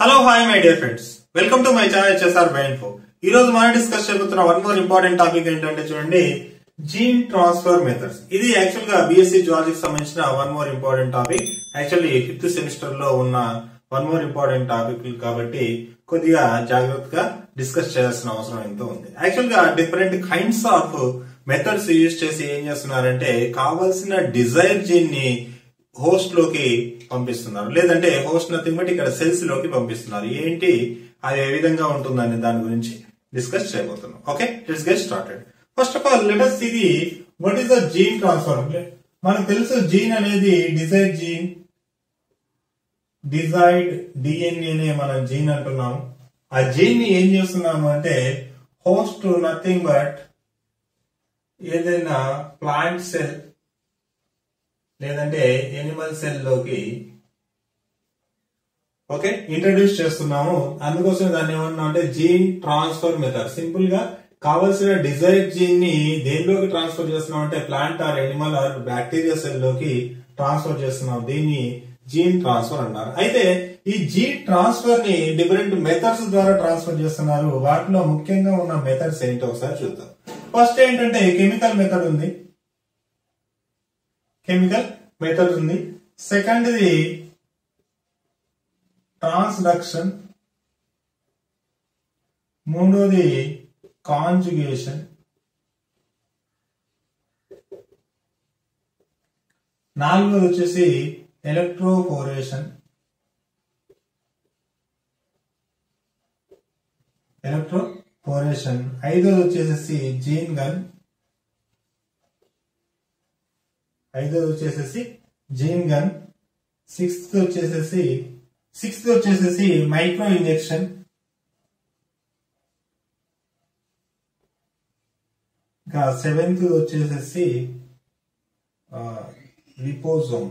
hello hi my dear friends welcome to my channel HSR బైన్ఫో ఈ రోజు మనం డిస్కస్ చేయబోతున్న వన్ మోర్ ఇంపార్టెంట్ టాపిక్ ఏంటంటే చూడండి జీన్ ట్రాన్స్ఫర్ మెథడ్స్ ఇది యాక్చువల్ గా బిఎస్సి జువాలజీకి సంబంధించిన one more important topic actually fifth semester లో ఉన్న వన్ మోర్ ఇంపార్టెంట్ టాపిక్ కాబట్టి కొద్దిగా జాగ్రత్తగా డిస్కస్ చేయాల్సిన అవసరం ఎంతో ఉంది యాక్చువల్ గా different kinds of methods use చేసి ఏం చేస్తున్నారంటే కావాల్సిన డిజైర్ జీన్ ని హోస్ట్ లోకి పంపిస్తున్నారు లేదంటే హోస్ట్ నథింగ్ బట్ ఇక్కడ సెల్స్ లోకి పంపిస్తున్నారు ఏంటి అది ఏ విధంగా ఉంటుందనే దాని గురించి డిస్కస్ చేయబోతున్నాం okay let's get started first of all letters ఇది what is the gene transfer మనకు తెలుసు జీన్ అనేది డిజైర్ జీన్ డిజైడ్ డిఎన్ఏనే మనం జీన్ అంటున్నాము ఆ జీన్ ని ఏం చేస్తున్నాము అంటే హోస్ట్ నథింగ్ బట్ ఏదైనా ప్లాంట్ సెల్ లేదంటే ఎనిమల్ సెల్ లోకి ఓకే ఇంట్రడ్యూస్ చేస్తున్నాము అందుకోసం దాన్ని ఏమన్నా అంటే జీన్ ట్రాన్స్ఫర్ మెథడ్ సింపుల్ గా కావలసిన డిజైర్ జీన్ ని దేనిలోకి ట్రాన్స్ఫర్ చేస్తున్నాం అంటే plant or animal or bacteria cell లోకి ట్రాన్స్ఫర్ చేస్తున్నాం దీన్ని జీన్ ట్రాన్స్ఫర్ అన్నారు అయితే ఈ జీన్ ట్రాన్స్ఫర్ ని డిఫరెంట్ మెథడ్స్ ద్వారా ట్రాన్స్ఫర్ చేస్తున్నారు వాటిలో ముఖ్యంగా ఉన్న మెథడ్స్ ఏంటో ఒకసారి చూద్దాం ఫస్ట్ ఏంటంటే కెమికల్ మెథడ్ ఉంది కెమికల్ మెథడ్ ఉంది సెకండ్ ఇది ట్రాన్స్డక్షన్ మూడోది కాంజుగేషన్ నాలుగోది వచ్చేసి ఎలక్ట్రోఫోరేషన్ ఎలక్ట్రోఫోరేషన్ ఐదోది వచ్చేసి జీన్ గన్ ఐదోది వచ్చేసేసి జీన్ గన్ సిక్స్త్ వచ్చేసేసి సిక్స్త్ వచ్చేసేసి మైక్రో ఇంజెక్షన్ ఇంకా సెవెంత్ వచ్చేసేసి లిపోజోమ్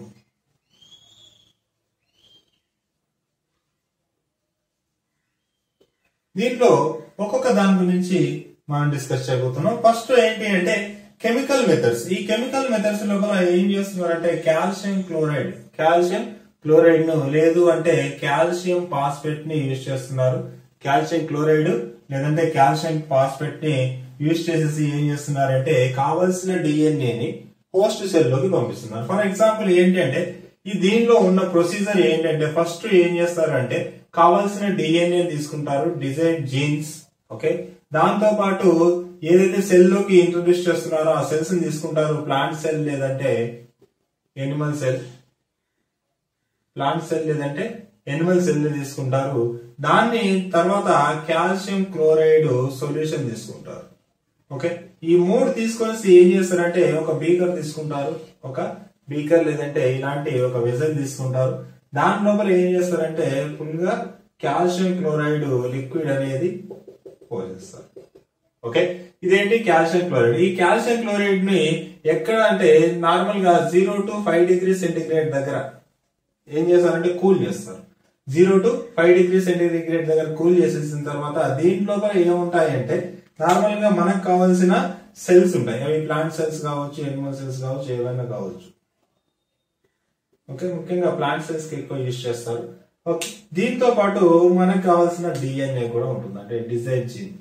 దీంట్లో ఒక్కొక్క దాని గురించి మనం డిస్కస్ చేయబోతున్నాం ఫస్ట్ ఏంటి అంటే కెమికల్ మెథడ్స్ ఈ కెమికల్ మెథడ్స్ లోపల ఏం చేస్తున్నారంటే కాల్షియం క్లోరైడ్ కాల్షియం క్లోరైడ్ ను లేదు అంటే కాల్షియం ఫాస్ఫేట్ ని యూజ్ చేస్తున్నారు కాల్షియం క్లోరైడ్ లేదంటే కాల్షియం ఫాస్ఫేట్ ని యూజ్ చేసేసి ఏం చేస్తున్నారంటే కావలసిన డిఎన్ఏ ని పోస్ట్ సెల్ లోకి పంపిస్తున్నారు ఫర్ ఎగ్జాంపుల్ ఏంటి అంటే ఈ దీనిలో ఉన్న ప్రొసీజర్ ఏంటంటే ఫస్ట్ ఏం చేస్తారంటే కావాల్సిన డిఎన్ఏ తీసుకుంటారు డిజైన్ జీన్స్ ఓకే దాంతో పాటు ఏదైతే సెల్ లోకి ఇంట్రొడ్యూస్ చేస్తున్నారో ఆ సెల్స్ ని తీసుకుంటారు ప్లాంట్ సెల్ లేదంటే ఎనిమల్ సెల్ ప్లాంట్ సెల్ లేదంటే ఎనిమల్ సెల్ ని తీసుకుంటారు దాన్ని తర్వాత కాల్షియం క్లోరైడ్ సొల్యూషన్ తీసుకుంటారు ఓకే ఈ మూడు తీసుకొని ఏం చేస్తారంటే ఒక బీకర్ తీసుకుంటారు ఒక బీకర్ లేదంటే ఇలాంటి ఒక వెజల్ తీసుకుంటారు దాని లోపల ఏం చేస్తారంటే ఫుల్ గా కాల్షియం క్లోరైడ్ లిక్విడ్ అనేది పోసేస్తారు ఓకే ఇదేంటి కాల్షియం క్లోరైడ్ ఈ కాల్షియం క్లోరైడ్ ని ఎక్కడ అంటే నార్మల్ గా zero to five degree centigrade దగ్గర ఏం చేస్తారంటే కూల్ చేస్తారు zero to five degree centigrade దగ్గర కూల్ చేసేసిన తర్వాత దీని లోపల ఏముంటాయంటే నార్మల్ గా మనకు కావాల్సిన సెల్స్ ఉంటాయి అవి ప్లాంట్ సెల్స్ కావచ్చు ఎనిమల్ సెల్స్ కావచ్చు ఏవైనా కావచ్చు ఓకే ముఖ్యంగా ప్లాంట్ సెల్స్ కి ఎక్కువ యూజ్ చేస్తారు ఓకే దీంతో పాటు మనకు కావాల్సిన డిఎన్ఏ కూడా ఉంటుంది అంటే డిజైన్ జీన్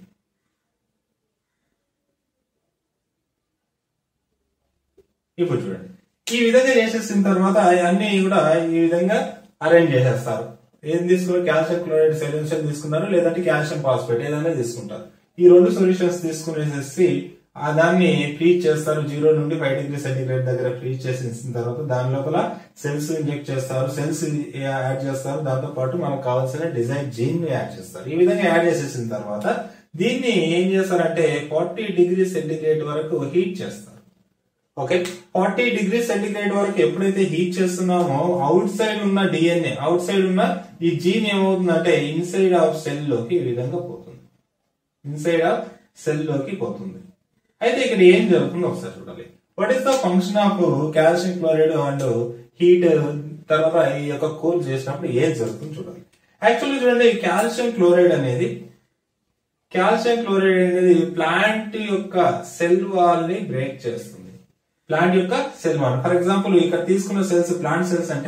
ఇప్పుడు చూడండి ఈ విధంగా చేసేసిన తర్వాత అన్ని కూడా ఈ విధంగా అరేంజ్ చేసేస్తారు ఏం తీసుకున్నారు కాల్షియం క్లోరైడ్ సొల్యూషన్ తీసుకున్నారు లేదంటే కాల్షియం ఫాస్ఫేట్ ఏదైనా తీసుకుంటారు ఈ రెండు సొల్యూషన్స్ తీసుకునేసేసి ఆ దాన్ని ఫ్రీజ్ చేస్తారు జీరో నుండి ఫైవ్ డిగ్రీ సెంటిగ్రేడ్ దగ్గర ఫ్రీజ్ చేసిన తర్వాత దాని లోపల సెల్స్ ఇంజెక్ట్ చేస్తారు సెల్స్ యాడ్ చేస్తారు దాంతో పాటు మనకు కావాల్సిన డిజైన్ జీన్ యాడ్ చేస్తారు ఈ విధంగా యాడ్ చేసేసిన తర్వాత దీన్ని ఏం చేస్తారంటే ఫార్టీ డిగ్రీ సెంటిగ్రేడ్ వరకు హీట్ చేస్తారు ఓకే ఫార్టీ డిగ్రీ సెంటిగ్రేడ్ వరకు ఎప్పుడైతే హీట్ చేస్తున్నామో అవుట్ సైడ్ ఉన్న డిఎన్ఏ అవుట్ సైడ్ ఉన్న ఈ జీన్ ఏమవుతుందంటే ఇన్సైడ్ ఆఫ్ సెల్ లోకి ఈ విధంగా పోతుంది ఇన్సైడ్ ఆఫ్ సెల్ లోకి పోతుంది అయితే ఇక్కడ ఏం జరుగుతుందో ఒకసారి చూడాలి what is the function of calcium chloride and heat తర్వాత ఈ యొక్క కూల్ చేసినప్పుడు ఏం జరుగుతుంది చూడాలి యాక్చువల్లీ చూడండి కాల్షియం క్లోరైడ్ అనేది కాల్షియం క్లోరైడ్ అనేది ప్లాంట్ యొక్క సెల్ వాల్ ని బ్రేక్ చేస్తుంది ప్లాంట్ యొక్క సెల్ వాల్ ఫర్ ఎగ్జాంపుల్ ఇక్కడ తీసుకున్న సెల్స్ ప్లాంట్ సెల్స్ అంటే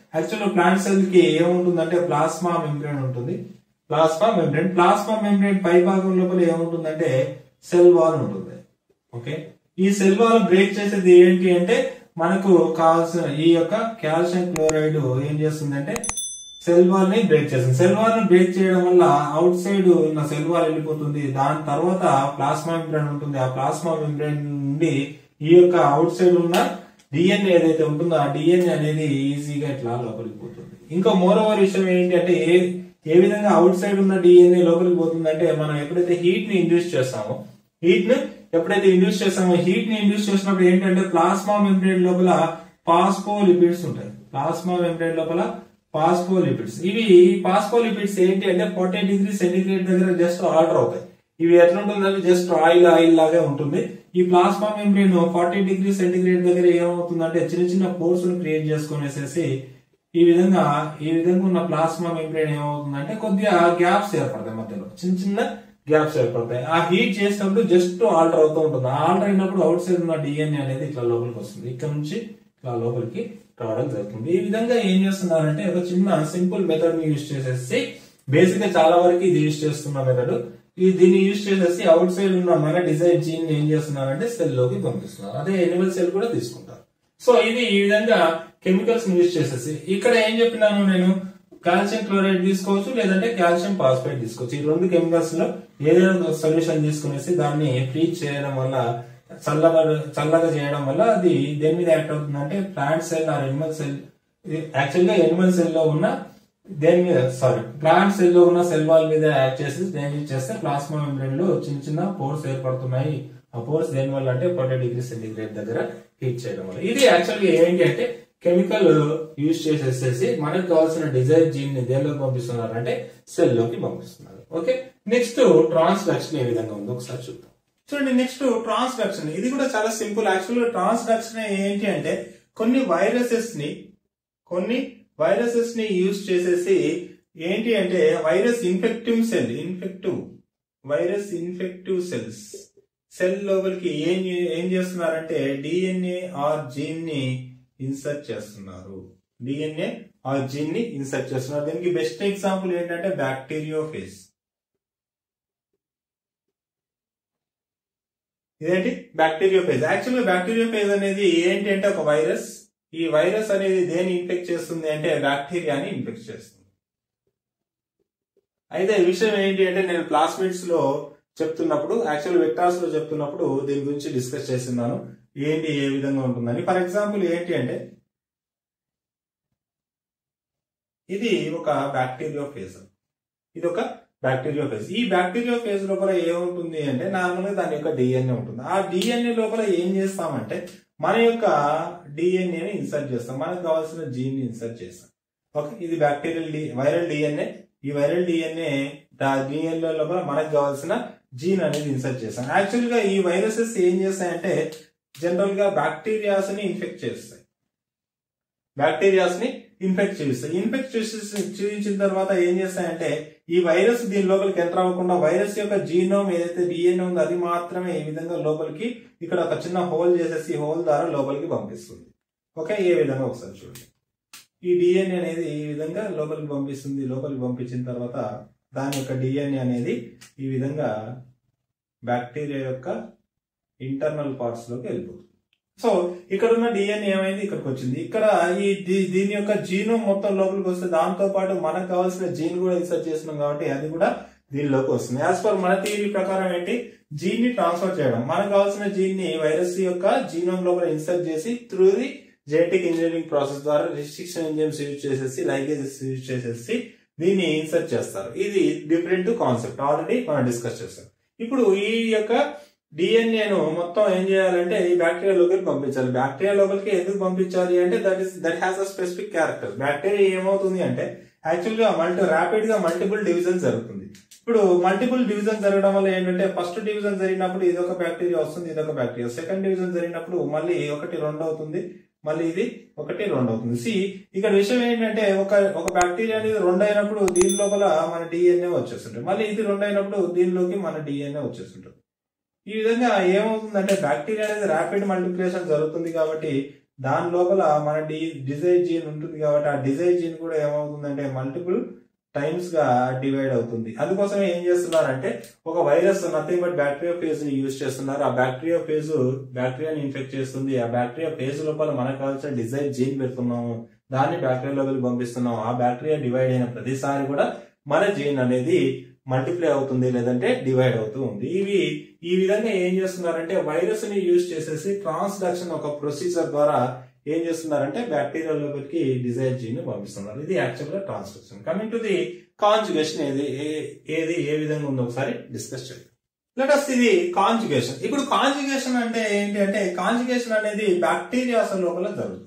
యాక్చువల్ ప్లాంట్ సెల్ కి ఏముంటుందంటే ప్లాస్మా మెంబ్రేన్ ఉంటుంది ప్లాస్మా మెంబ్రేన్ ప్లాస్మా మెంబ్రేన్ పై భాగం లోపల ఏముంటుందంటే సెల్ వాల్ ఉంటుంది ఓకే ఈ సెల్ వాల్ బ్రేక్ చేసేది ఏంటి అంటే మనకు కావాల్సిన ఈ యొక్క కాల్షియం క్లోరైడ్ ఏం చేస్తుందంటే సెల్ వాల్ ని బ్రేక్ చేస్తుంది సెల్ వాల్ ని బ్రేక్ చేయడం వల్ల అవుట్ సైడ్ ఉన్న సెల్ వాల్ వెళ్ళిపోతుంది దాని తర్వాత ప్లాస్మా మెంబ్రేన్ ఉంటుంది ఆ ప్లాస్మా మెంబ్రేన్ నుండి ఈ యొక్క అవుట్ సైడ్ ఉన్న డిఎన్ఏ ఏదైతే ఉంటుందో ఆ డిఎన్ఏ అనేది ఈజీగా ఇట్లా లోపలికి పోతుంది ఇంకా మోరవర్ విషయం ఏంటి అంటే ఏ ఏ విధంగా అవుట్ సైడ్ ఉన్న డిఎన్ఏ లోపలికి పోతుందంటే మనం ఎప్పుడైతే హీట్ ని ఇండ్యూస్ చేస్తామో హీట్ ని ఎప్పుడైతే ఇండ్యూస్ చేస్తామో హీట్ ని ఇండ్యూస్ చేసినప్పుడు ఏంటంటే ప్లాస్మా మెంబ్రేన్ లోపల పాస్పోలిపిడ్స్ ఉంటాయి ప్లాస్మా మెంబ్రేన్ లోపల పాస్పోలిపిడ్స్ ఇవి పాస్పోలిపిడ్స్ ఏంటి అంటే ఫార్టీ డిగ్రీ సెంటిగ్రేడ్ దగ్గర జస్ట్ ఆర్డర్ అవుతాయి ఇవి ఎట్లా ఉంటుందంటే జస్ట్ ఆయిల్ ఆయిల్ లాగే ఉంటుంది ఈ plasma membrane forty degree centigrade దగ్గర ఏమవుతుందంటే చిన్న చిన్న పోర్స్ క్రియేట్ చేసుకునేసేసి ఈ విధంగా ఈ విధంగా ఉన్న ప్లాస్మా మెంబ్రేన్ ఏమవుతుందంటే కొద్దిగా గ్యాప్స్ ఏర్పడతాయి మధ్యలో చిన్న చిన్న గ్యాప్స్ ఏర్పడతాయి ఆ హీట్ చేసినప్పుడు జస్ట్ ఆల్టర్ అవుతూ ఉంటుంది ఆల్టర్ అయినప్పుడు అవుట్ సైడ్ ఉన్న డిఎన్ఏ అనేది ఇట్లా లోపలికి వస్తుంది ఇక్కడ నుంచి ఇట్లా లోపలికి రావడం జరుగుతుంది ఈ విధంగా ఏం చేస్తున్నారంటే ఒక చిన్న సింపుల్ మెథడ్ ని యూజ్ చేసేసి బేసిక్ గా చాలా వరకు ఇది యూజ్ చేస్తున్న మెథడ్ ఈ దీన్ని యూజ్ చేసేసి అవుట్ సైడ్ ఉన్న మన డిజైన్ జీన్ ఏం చేస్తున్నారంటే సెల్ లోకి పంపిస్తున్నారు అదే ఎనిమల్ సెల్ కూడా తీసుకుంటారు సో ఇది ఈ విధంగా కెమికల్స్ యూజ్ చేసేసి ఇక్కడ ఏం చెప్పినాను నేను కాల్షియం క్లోరైడ్ తీసుకోవచ్చు లేదంటే కాల్షియం ఫాస్ఫేట్ తీసుకోవచ్చు ఈ రెండు కెమికల్స్ లో ఏదైనా ఒక సొల్యూషన్ తీసుకునేసి దాన్ని ఫ్రీజ్ చేయడం వల్ల చల్లగా చల్లగా చేయడం వల్ల అది దేని మీద యాక్ట్ అవుతుందంటే plant cell or animal cell actual గా ఎనిమల్ సెల్ లో ఉన్న దేని మీద సారీ ప్లాంట్ సెల్ లో ఉన్న సెల్ వాల్ మీద యాక్ట్ చేసి దేని మీద చేస్తే ప్లాస్మా మెంబ్రేన్ లో చిన్న చిన్న పోర్స్ ఏర్పడుతున్నాయి ఆ పోర్స్ దేని వల్ల అంటే ఫార్టీ డిగ్రీ సెంటిగ్రేడ్ దగ్గర హీట్ చేయడం వల్ల ఇది యాక్చువల్ గా ఏంటి అంటే కెమికల్ యూజ్ చేసేసేసి మనకు కావాల్సిన డిజైర్ జీన్ ని దేనిలోకి పంపిస్తున్నారు అంటే సెల్ లోకి పంపిస్తున్నారు ఓకే నెక్స్ట్ ట్రాన్స్డక్షన్ ఏ విధంగా ఉందో ఒకసారి చూద్దాం చూడండి నెక్స్ట్ ట్రాన్స్డక్షన్ ఇది కూడా చాలా సింపుల్ యాక్చువల్ గా ట్రాన్స్డక్షన్ ఏంటి అంటే కొన్ని వైరసెస్ ని కొన్ని వైరసెస్ ని యూజ్ చేసేసి ఏంటి అంటే virus infective cell infective virus infective cells cell లోపలికి ఏం ఏం చేస్తున్నారంటే డిఎన్ఏ ఆర్ జీన్ ని ఇన్సర్ట్ చేస్తున్నారు డిఎన్ఏ ఆర్ జీన్ ని ఇన్సర్ట్ చేస్తున్నారు దీనికి బెస్ట్ ఎగ్జాంపుల్ ఏంటంటే బ్యాక్టీరియోఫేజ్ ఇదేంటి బ్యాక్టీరియోఫేజ్ యాక్చువల్గా బ్యాక్టీరియోఫేజ్ అనేది ఏంటి అంటే ఒక వైరస్ ఈ వైరస్ అనేది దేని ఇన్ఫెక్ట్ చేస్తుంది అంటే బ్యాక్టీరియాని ఇన్ఫెక్ట్ చేస్తుంది అయితే విషయం ఏంటి అంటే నేను క్లాస్మేట్స్ లో చెప్తున్నప్పుడు యాక్చువల్ వెక్టార్స్ లో చెప్తున్నప్పుడు దీని గురించి డిస్కస్ చేస్తున్నాను ఏంటి ఏ విధంగా ఉంటుందని ఫర్ ఎగ్జాంపుల్ ఏంటి అంటే ఇది ఒక బ్యాక్టీరియో ఫేజ్ ఇది ఒక బ్యాక్టీరియో ఫేజ్ ఈ బ్యాక్టీరియో ఫేజ్ లోపల ఏముంటుంది అంటే నార్మల్ గా దాని యొక్క డిఎన్ఏ ఉంటుంది ఆ డిఎన్ఏ లోపల ఏం చేస్తామంటే మన యొక్క డిఎన్ఏని ఇన్సర్ట్ చేస్తాం మనకు కావాల్సిన జీన్ ని ఇన్సర్ట్ చేస్తాం ఓకే ఇది బ్యాక్టీరియల్ డి వైరల్ డిఎన్ఏ ఈ వైరల్ డిఎన్ఏ డిఎన్ఏ లోపల మనకు కావాల్సిన జీన్ అనేది ఇన్సర్ట్ చేస్తాం యాక్చువల్ గా ఈ వైరసెస్ ఏం చేస్తాయంటే జనరల్ గా బ్యాక్టీరియాస్ ని ఇన్ఫెక్ట్ చేస్తాయి బ్యాక్టీరియాస్ ని ఇన్ఫెక్ట్ చేస్తాయి ఇన్ఫెక్ట్ చేసి చూపించిన తర్వాత ఏం చేస్తాయంటే ఈ వైరస్ దీని లోపలికి ఎంటర్ అవ్వకుండా వైరస్ యొక్క జీనోమ్ ఏదైతే డిఎన్ఏ ఉందో అది మాత్రమే ఈ విధంగా లోపలికి ఇక్కడ ఒక చిన్న హోల్ చేసేసి హోల్ ద్వారా లోపలికి పంపిస్తుంది ఓకే ఏ విధంగా ఒకసారి చూడండి ఈ డిఎన్ఏ అనేది ఈ విధంగా లోపలికి పంపిస్తుంది లోపలికి పంపించిన తర్వాత దాని యొక్క డిఎన్ఏ అనేది ఈ విధంగా బ్యాక్టీరియా యొక్క ఇంటర్నల్ పార్ట్స్ లోకి వెళ్ళిపోతుంది సో ఇక్కడ ఉన్న డిఎన్ఏ ఏమైంది ఇక్కడికి వచ్చింది ఇక్కడ ఈ దీ- దీని యొక్క జీనోమ్ మొత్తం లోపలికి వస్తే దాంతో పాటు మనకు కావాల్సిన జీన్ కూడా ఇన్సర్ట్ చేస్తున్నాం కాబట్టి అది కూడా దీనిలోకి వస్తుంది యాజ్ పర్ మన థియరీ ప్రకారం ఏంటి జీన్ ని ట్రాన్స్ఫర్ చేయడం మనకు కావాల్సిన జీన్ ని వైరస్ యొక్క జీనోమ్ లోపల ఇన్సర్ట్ చేసి through the genetic engineering process ద్వారా రిస్ట్రిక్షన్ ఎంజైమ్స్ యూజ్ చేసేసి లైగేజెస్ యూజ్ చేసేసి దీన్ని ఇన్సర్ట్ చేస్తారు ఇది డిఫరెంట్ కాన్సెప్ట్ ఆల్రెడీ మనం డిస్కస్ చేస్తాం ఇప్పుడు ఈ యొక్క డిఎన్ఏను మొత్తం ఏం చేయాలంటే ఈ బ్యాక్టీరియా లోపలికి పంపించాలి బ్యాక్టీరియా లోపలికి ఎందుకు పంపించాలి అంటే that is that has a specific character bacteria ఏమవుతుంది అంటే యాక్చువల్ గా మల్టీ ర్యాపిడ్ గా మల్టిపుల్ డివిజన్ జరుగుతుంది ఇప్పుడు మల్టిపుల్ డివిజన్ జరగడం వల్ల ఏంటంటే ఫస్ట్ డివిజన్ జరిగినప్పుడు ఇది ఒక బ్యాక్టీరియా వస్తుంది ఇది ఒక బ్యాక్టీరియా సెకండ్ డివిజన్ జరిగినప్పుడు మళ్ళీ ఒకటి రెండు అవుతుంది మళ్ళీ ఇది ఒకటి రెండు అవుతుంది సి ఇక్కడ విషయం ఏంటంటే ఒక ఒక బ్యాక్టీరియా అనేది రెండు అయినప్పుడు దీని లోపల మన డిఎన్ఏ వచ్చేస్తుంటుంది మళ్ళీ ఇది రెండు అయినప్పుడు దీనిలోకి మన డిఎన్ఏ వచ్చేస్తుంటుంది ఈ విధంగా ఏమవుతుందంటే బ్యాక్టీరియా అనేది ర్యాపిడ్ మల్టిప్లికేషన్ జరుగుతుంది కాబట్టి దాని లోపల మన డి డిజైర్ జీన్ ఉంటుంది కాబట్టి ఆ డిజైర్ జీన్ కూడా ఏమవుతుందంటే మల్టిపుల్ టైమ్స్ గా డివైడ్ అవుతుంది అందుకోసమే ఏం చేస్తున్నారంటే ఒక virus nothing but bacteria phage ని యూజ్ చేస్తున్నారు ఆ బ్యాక్టీరియా ఫేజ్ బ్యాక్టీరియాని ఇన్ఫెక్ట్ చేస్తుంది ఆ బ్యాక్టీరియా ఫేజ్ లోపల మనకు కావాల్సిన డిజైర్ జీన్ పెడుతున్నాము దాన్ని బ్యాక్టీరియా లోపలికి పంపిస్తున్నాం ఆ బ్యాక్టీరియా డివైడ్ అయిన ప్రతిసారి కూడా మన జీన్ అనేది మల్టిప్లై అవుతుంది లేదంటే డివైడ్ అవుతూ ఉంది ఇవి ఈ విధంగా ఏం చేస్తున్నారంటే వైరస్ ని యూజ్ చేసేసి ట్రాన్స్డక్షన్ ఒక ప్రొసీజర్ ద్వారా ఏం చేస్తున్నారంటే బ్యాక్టీరియా లోపలికి డిజైర్ జీన్ ని పంపిస్తున్నారు ఇది యాక్చువల్ గా transduction coming to the conjugation ఏది ఏ- ఏది ఏ విధంగా ఉందో ఒకసారి డిస్కస్ చేద్దాం లెట్ అస్ ఇది కాంజుగేషన్ ఇప్పుడు కాంజుగేషన్ అంటే ఏంటి అంటే కాంజుగేషన్ అనేది బ్యాక్టీరియాస్ లోపల జరుగుతుంది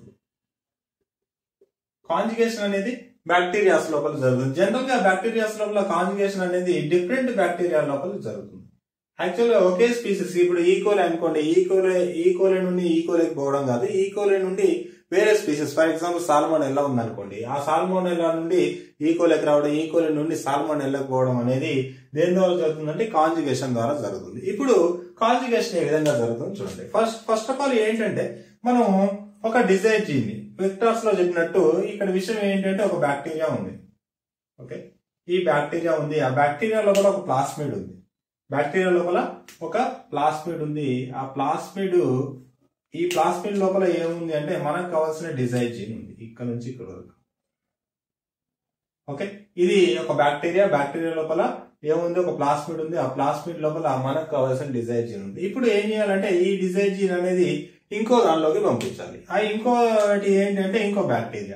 కాంజుగేషన్ అనేది బ్యాక్టీరియాస్ లోపల జరుగుతుంది జనరల్ గా బ్యాక్టీరియాస్ లోపల కాంజుగేషన్ అనేది డిఫరెంట్ బ్యాక్టీరియా లోపల జరుగుతుంది యాక్చువల్గా ఒకే స్పీసెస్ ఇప్పుడు ఈకోలే అనుకోండి ఈకోలే ఈకోలే నుండి ఈకోలేకి పోవడం కాదు ఈకోలే నుండి వేరే స్పీసెస్ ఫర్ ఎగ్జాంపుల్ సాల్మోన్ ఎల్లా ఉందనుకోండి ఆ సాల్మోన్ ఎల్లా నుండి ఈకోలేకి రావడం ఈకోలే నుండి సాల్మోన్ ఎల్లకు పోవడం అనేది దేని ద్వారా జరుగుతుందంటే కాంజుగేషన్ ద్వారా జరుగుతుంది ఇప్పుడు కాంజుగేషన్ ఏ విధంగా జరుగుతుంది చూడండి ఫస్ట్ ఫస్ట్ ఆఫ్ ఆల్ ఏంటంటే మనం ఒక డిజైర్ జీన్ వెక్టార్స్ లో చెప్పినట్టు ఇక్కడ విషయం ఏంటంటే ఒక బ్యాక్టీరియా ఉంది ఓకే ఈ బ్యాక్టీరియా ఉంది ఆ బ్యాక్టీరియా లోపల ఒక ప్లాస్మిడ్ ఉంది బ్యాక్టీరియా లోపల ఒక ప్లాస్మిడ్ ఉంది ఆ ప్లాస్మిడ్ ఈ ప్లాస్మిడ్ లోపల ఏముంది అంటే మనకు కావాల్సిన డిజైర్ జీన్ ఉంది ఇక్కడ నుంచి ఇక్కడ వరకు ఓకే ఇది ఒక బ్యాక్టీరియా బ్యాక్టీరియా లోపల ఏముంది ఒక ప్లాస్మిడ్ ఉంది ఆ ప్లాస్మిడ్ లోపల మనకు కావాల్సిన డిజైర్ జీన్ ఉంది ఇప్పుడు ఏం చేయాలంటే ఈ డిజైర్ జీన్ అనేది ఇంకో దానిలోకి పంపించాలి ఆ ఇంకోటి ఏంటంటే ఇంకో బ్యాక్టీరియా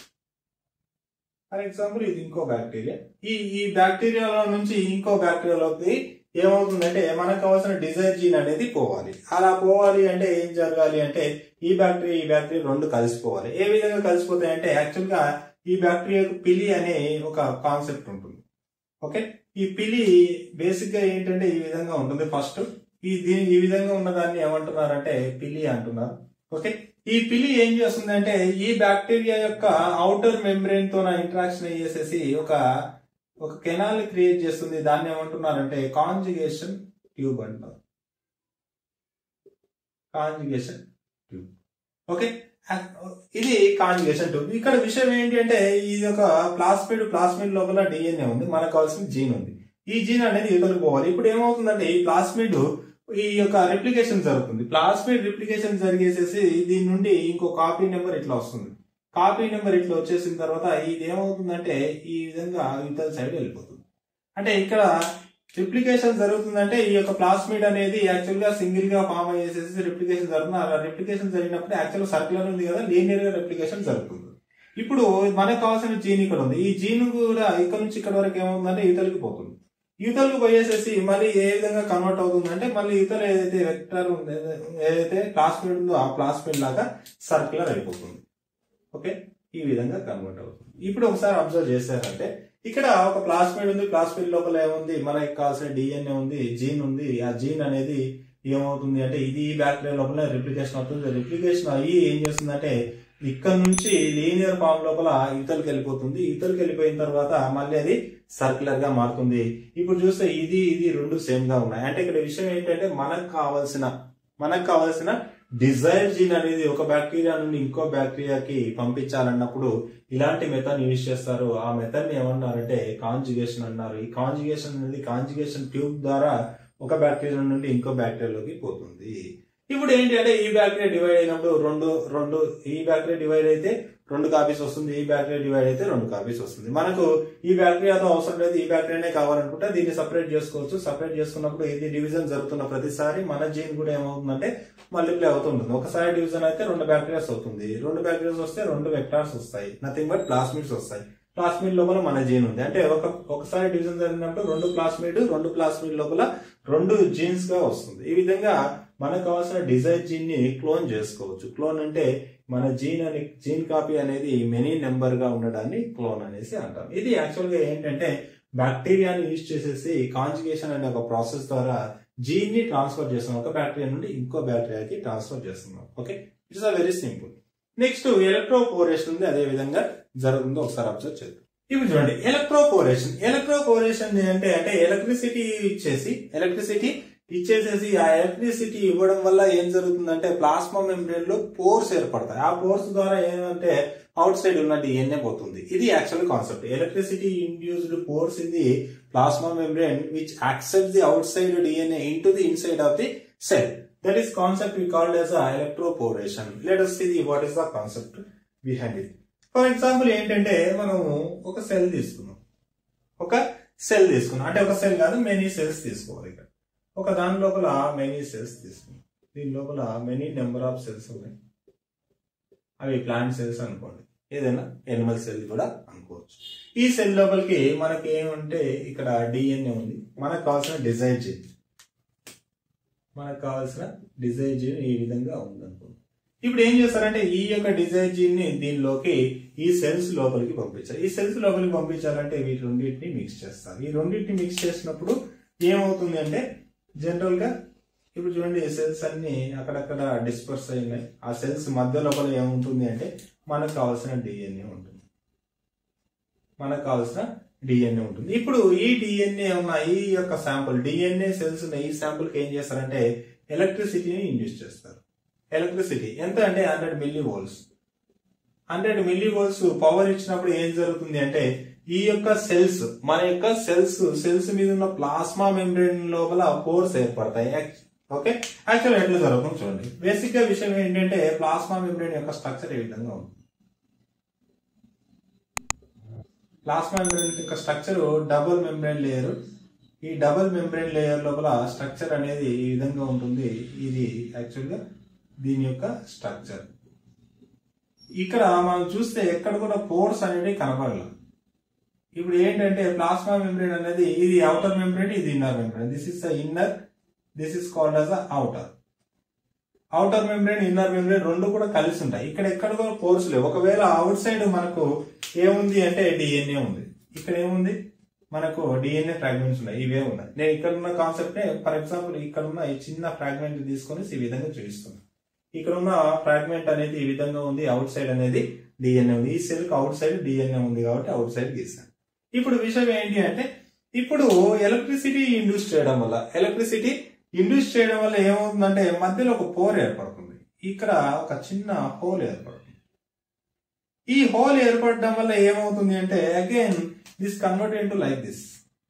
ఫర్ ఎగ్జాంపుల్ ఇది ఇంకో బ్యాక్టీరియా ఈ ఈ బ్యాక్టీరియాలో నుంచి ఇంకో బ్యాక్టీరియాలోకి ఏమవుతుందంటే మనకు కావాల్సిన డిజైర్ జీన్ అనేది పోవాలి అలా పోవాలి అంటే ఏం జరగాలి అంటే ఈ బ్యాక్టీరియా ఈ బ్యాక్టీరియా రెండు కలిసిపోవాలి ఏ విధంగా కలిసిపోతాయి అంటే యాక్చువల్ గా ఈ బ్యాక్టీరియాకు పిలి అనే ఒక కాన్సెప్ట్ ఉంటుంది ఓకే ఈ పిలి బేసిక్ గా ఏంటంటే ఈ విధంగా ఉంటుంది ఫస్ట్ ఈ దీని ఈ విధంగా ఉన్న దాన్ని ఏమంటున్నారంటే పిలి అంటున్నారు ఓకే ఈ పిలి ఏం చేస్తుందంటే ఈ బ్యాక్టీరియా యొక్క అవుటర్ మెంబ్రెయిన్ తో ఇంటరాక్షన్ అయ్యేసేసి ఒక ఒక కెనాల్ క్రియేట్ చేస్తుంది దాన్ని ఏమంటున్నారంటే కాంజుగేషన్ ట్యూబ్ అంటారు కాంజుగేషన్ ట్యూబ్ ఓకే ఇది కాంజుగేషన్ ట్యూబ్ ఇక్కడ విషయం ఏంటి అంటే ఇది ఒక ప్లాస్మిడ్ ప్లాస్మిడ్ లోపల డిఎన్ఏ ఉంది మనకు కావాల్సిన జీన్ ఉంది ఈ జీన్ అనేది ఇతరులకు పోవాలి ఇప్పుడు ఏమవుతుందంటే ఈ ప్లాస్మిడ్ ఈ యొక్క రిప్లికేషన్ జరుగుతుంది ప్లాస్మిడ్ రిప్లికేషన్ జరిగేసేసి దీని నుండి ఇంకో కాపీ నెంబర్ ఇట్లా వస్తుంది కాపీ నెంబర్ ఇట్లా వచ్చేసిన తర్వాత ఇది ఏమవుతుందంటే ఈ విధంగా ఇతర సైడ్ వెళ్ళిపోతుంది అంటే ఇక్కడ రిప్లికేషన్ జరుగుతుందంటే ఈ యొక్క ప్లాస్మిడ్ అనేది యాక్చువల్ గా సింగిల్ గా ఫామ్ అయ్యేసేసి రిప్లికేషన్ జరుగుతుంది అలా రిప్లికేషన్ జరిగినప్పుడు యాక్చువల్ సర్క్యులర్ ఉంది కదా లీనియర్ గా రిప్లికేషన్ జరుగుతుంది ఇప్పుడు మనకు కావాల్సిన జీన్ ఇక్కడ ఉంది ఈ జీన్ కూడా ఇక్కడ నుంచి ఇక్కడ వరకు ఏమవుతుందంటే ఇతలకి పోతుంది యువతలకు పోయేసేసి మళ్ళీ ఏ విధంగా కన్వర్ట్ అవుతుందంటే మళ్ళీ ఇతర ఏదైతే వెక్టర్ ఉందో ఏదైతే ప్లాస్మిడ్ ఉందో ఆ ప్లాస్మిడ్ లాగా సర్క్యులర్ అయిపోతుంది ఓకే ఈ విధంగా కన్వర్ట్ అవుతుంది ఇప్పుడు ఒకసారి అబ్జర్వ్ చేశారంటే ఇక్కడ ఒక ప్లాస్మిడ్ ఉంది ప్లాస్మిడ్ లోపల ఏముంది మనకి కావాల్సిన డిఎన్ఏ ఉంది జీన్ ఉంది ఆ జీన్ అనేది ఏమవుతుంది అంటే ఇది ఈ బ్యాక్టీరియా లోపల రిప్లికేషన్ అవుతుంది రిప్లికేషన్ అయ్యి ఏం చేస్తుందంటే ఇక్కడ నుంచి లీనియర్ ఫామ్ లోపల ఇతలకి వెళ్ళిపోతుంది ఇతలకి వెళ్ళిపోయిన తర్వాత మళ్ళీ అది సర్క్యులర్ గా మారుతుంది ఇప్పుడు చూస్తే ఇది ఇది రెండు సేమ్ గా ఉన్నాయి అంటే ఇక్కడ విషయం ఏంటంటే మనకు కావాల్సిన మనకు కావాల్సిన డిజైర్ జీన్ అనేది ఒక బ్యాక్టీరియా నుండి ఇంకో బ్యాక్టీరియాకి పంపించాలన్నప్పుడు ఇలాంటి మెథడ్ యూజ్ చేస్తారు ఆ మెథడ్ ని ఏమన్నారంటే కాంజుగేషన్ అన్నారు ఈ కాంజుగేషన్ అనేది కాంజుగేషన్ ట్యూబ్ ద్వారా ఒక బ్యాక్టీరియా నుండి ఇంకో బ్యాక్టీరియాలోకి పోతుంది ఇప్పుడు ఏంటి అంటే ఈ బ్యాక్టీరియా డివైడ్ అయినప్పుడు రెండు రెండు ఈ బ్యాక్టీరియా డివైడ్ అయితే రెండు కాపీస్ వస్తుంది ఈ బ్యాక్టీరియా డివైడ్ అయితే రెండు కాపీస్ వస్తుంది మనకు ఈ బ్యాక్టీరియాతో అవసరం లేదు ఈ బ్యాక్టీరియానే కావాలనుకుంటే దీన్ని సపరేట్ చేసుకోవచ్చు సపరేట్ చేసుకున్నప్పుడు ఇది డివిజన్ జరుగుతున్న ప్రతిసారి మన జీన్ కూడా ఏమవుతుందంటే మల్టిప్లై అవుతుంటుంది ఒకసారి డివిజన్ అయితే రెండు బ్యాక్టీరియాస్ అవుతుంది రెండు బ్యాక్టీరియాస్ వస్తే రెండు వెక్టార్స్ వస్తాయి నథింగ్ బట్ ప్లాస్మిడ్స్ వస్తాయి ప్లాస్మిడ్ లోపల మన జీన్ ఉంది అంటే ఒక ఒకసారి డివిజన్ జరిగినప్పుడు రెండు ప్లాస్మిడ్ రెండు ప్లాస్మిడ్ లోపల రెండు జీన్స్ గా వస్తుంది ఈ విధంగా మనకు కావాల్సిన డిజైర్ జీన్ ని క్లోన్ చేసుకోవచ్చు క్లోన్ అంటే మన జీన్ అని జీన్ కాపీ అనేది మెనీ నెంబర్ గా ఉండడాన్ని క్లోన్ అనేసి అంటాం ఇది యాక్చువల్ గా ఏంటంటే బ్యాక్టీరియాని యూజ్ చేసేసి కాంజుగేషన్ అనే ఒక ప్రాసెస్ ద్వారా జీన్ ని ట్రాన్స్ఫర్ చేస్తున్నాం ఒక బ్యాక్టీరియా నుండి ఇంకో బ్యాక్టీరియాకి ట్రాన్స్ఫర్ చేస్తున్నాం okay it's a very simple next electroporation ఉంది అదే విధంగా జరుగుతుందో ఒకసారి అబ్జర్వ్ చేద్దాం ఇప్పుడు చూడండి ఎలక్ట్రోపోరేషన్ ఎలక్ట్రోపోరేషన్ అంటే అంటే ఎలక్ట్రిసిటీ ఇచ్చేసి ఎలక్ట్రిసిటీ ఇచ్చేసేసి ఆ ఎలక్ట్రిసిటీ ఇవ్వడం వల్ల ఏం జరుగుతుందంటే ప్లాస్మా మెంబ్రేన్ లో పోర్స్ ఏర్పడతాయి ఆ పోర్స్ ద్వారా ఏమంటే అవుట్ సైడ్ ఉన్న డిఎన్ఏ పోతుంది ఇది actual concept electricity induced pores in the plasma membrane which accept the outside DNA into the inside of the cell that is concept we called as a electroporation let us see what is the concept behind it for example ఏంటంటే మనము ఒక cell తీసుకున్నాం ఒక cell తీసుకున్నాం అంటే ఒక cell కాదు many cells తీసుకోవాలి ఇక్కడ ఒక దాని లోపల మెనీ సెల్స్ తీసుకున్నాం దీని లోపల మెనీ నెంబర్ ఆఫ్ సెల్స్ ఉన్నాయి అవి ప్లాంట్ సెల్స్ అనుకోండి ఏదైనా ఎనిమల్ సెల్ కూడా అనుకోవచ్చు ఈ సెల్ లోపలికి మనకి ఏమంటే ఇక్కడ డిఎన్ఏ ఉంది మనకు కావాల్సిన డిజైర్ జీన్ మనకు కావాల్సిన డిజైర్ జీన్ ఈ విధంగా ఉంది అనుకోండి ఇప్పుడు ఏం చేస్తారంటే ఈ యొక్క డిజైర్ జీన్ ని దీనిలోకి ఈ సెల్స్ లోపలికి పంపించాలి ఈ సెల్స్ లోపలికి పంపించాలంటే వీటి రెండింటిని మిక్స్ చేస్తారు ఈ రెండింటిని మిక్స్ చేసినప్పుడు ఏమవుతుంది అంటే జనరల్ గా ఇప్పుడు చూడండి ఈ సెల్స్ అన్ని అక్కడక్కడ డిస్పర్స్ అయి ఉన్నాయి ఆ సెల్స్ మధ్య లోపల ఏముంటుంది అంటే మనకు కావాల్సిన డిఎన్ఏ ఉంటుంది మనకు కావాల్సిన డిఎన్ఏ ఉంటుంది ఇప్పుడు ఈ డిఎన్ఏ ఉన్న ఈ యొక్క శాంపుల్ డిఎన్ఏ సెల్స్ ఉన్న ఈ శాంపుల్ కి ఏం చేస్తారంటే ఎలక్ట్రిసిటీని ఇండ్యూస్ చేస్తారు ఎలక్ట్రిసిటీ ఎంత అంటే hundred milli volts hundred milli volts power ఇచ్చినప్పుడు ఏం జరుగుతుంది అంటే ఈ యొక్క సెల్స్ మన యొక్క సెల్స్ సెల్స్ మీద ఉన్న ప్లాస్మా మెంబ్రేన్ లోపల పోర్స్ ఏర్పడతాయి ఓకే యాక్చువల్ ఎట్లా జరుగుతుంది చూడండి బేసిక్ గా విషయం ఏంటంటే ప్లాస్మా మెంబ్రేన్ యొక్క స్ట్రక్చర్ ఏ విధంగా ఉంది ప్లాస్మా మెంబ్రేన్ యొక్క స్ట్రక్చర్ డబుల్ మెంబ్రేన్ లేయర్ ఈ డబుల్ మెంబ్రేన్ లేయర్ లోపల స్ట్రక్చర్ అనేది ఈ విధంగా ఉంటుంది ఇది యాక్చువల్ గా దీని యొక్క స్ట్రక్చర్ ఇక్కడ మనం చూస్తే ఎక్కడ కూడా పోర్స్ అనేది కనపడలేదు ఇప్పుడు ఏంటంటే ప్లాస్మా మెంబ్రేన్ అనేది ఇది అవుటర్ మెంబ్రేన్ ఇది inner membrane this is the inner this is called as outer outer membrane inner membrane రెండు కూడా కలిసి ఉంటాయి ఇక్కడ ఎక్కడ కూడా పోర్స్ లేవు ఒకవేళ అవుట్ సైడ్ మనకు ఏముంది అంటే డిఎన్ఏ ఉంది ఇక్కడ ఏముంది మనకు డిఎన్ఏ ఫ్రాగ్మెంట్స్ ఉన్నాయి ఇవే ఉన్నాయి నేను ఇక్కడ ఉన్న కాన్సెప్ట్ ఫర్ ఎగ్జాంపుల్ ఇక్కడ ఉన్న ఈ చిన్న ఫ్రాగ్మెంట్ తీసుకొని ఈ విధంగా చూపిస్తున్నాను ఇక్కడ ఉన్న ఫ్రాగ్మెంట్ అనేది ఈ విధంగా ఉంది అవుట్ సైడ్ అనేది డిఎన్ఏ ఉంది ఈ సెల్ కి అవుట్ సైడ్ డిఎన్ఏ ఉంది కాబట్టి అవుట్ సైడ్ గీసాను ఇప్పుడు విషయం ఏంటి అంటే ఇప్పుడు ఎలక్ట్రిసిటీ ఇండ్యూస్ చేయడం వల్ల ఎలక్ట్రిసిటీ ఇండ్యూస్ చేయడం వల్ల ఏమవుతుందంటే మధ్యలో ఒక పోర్ ఏర్పడుతుంది ఇక్కడ ఒక చిన్న హోల్ ఏర్పడుతుంది ఈ హోల్ ఏర్పడడం వల్ల ఏమవుతుంది అంటే again this convert into like this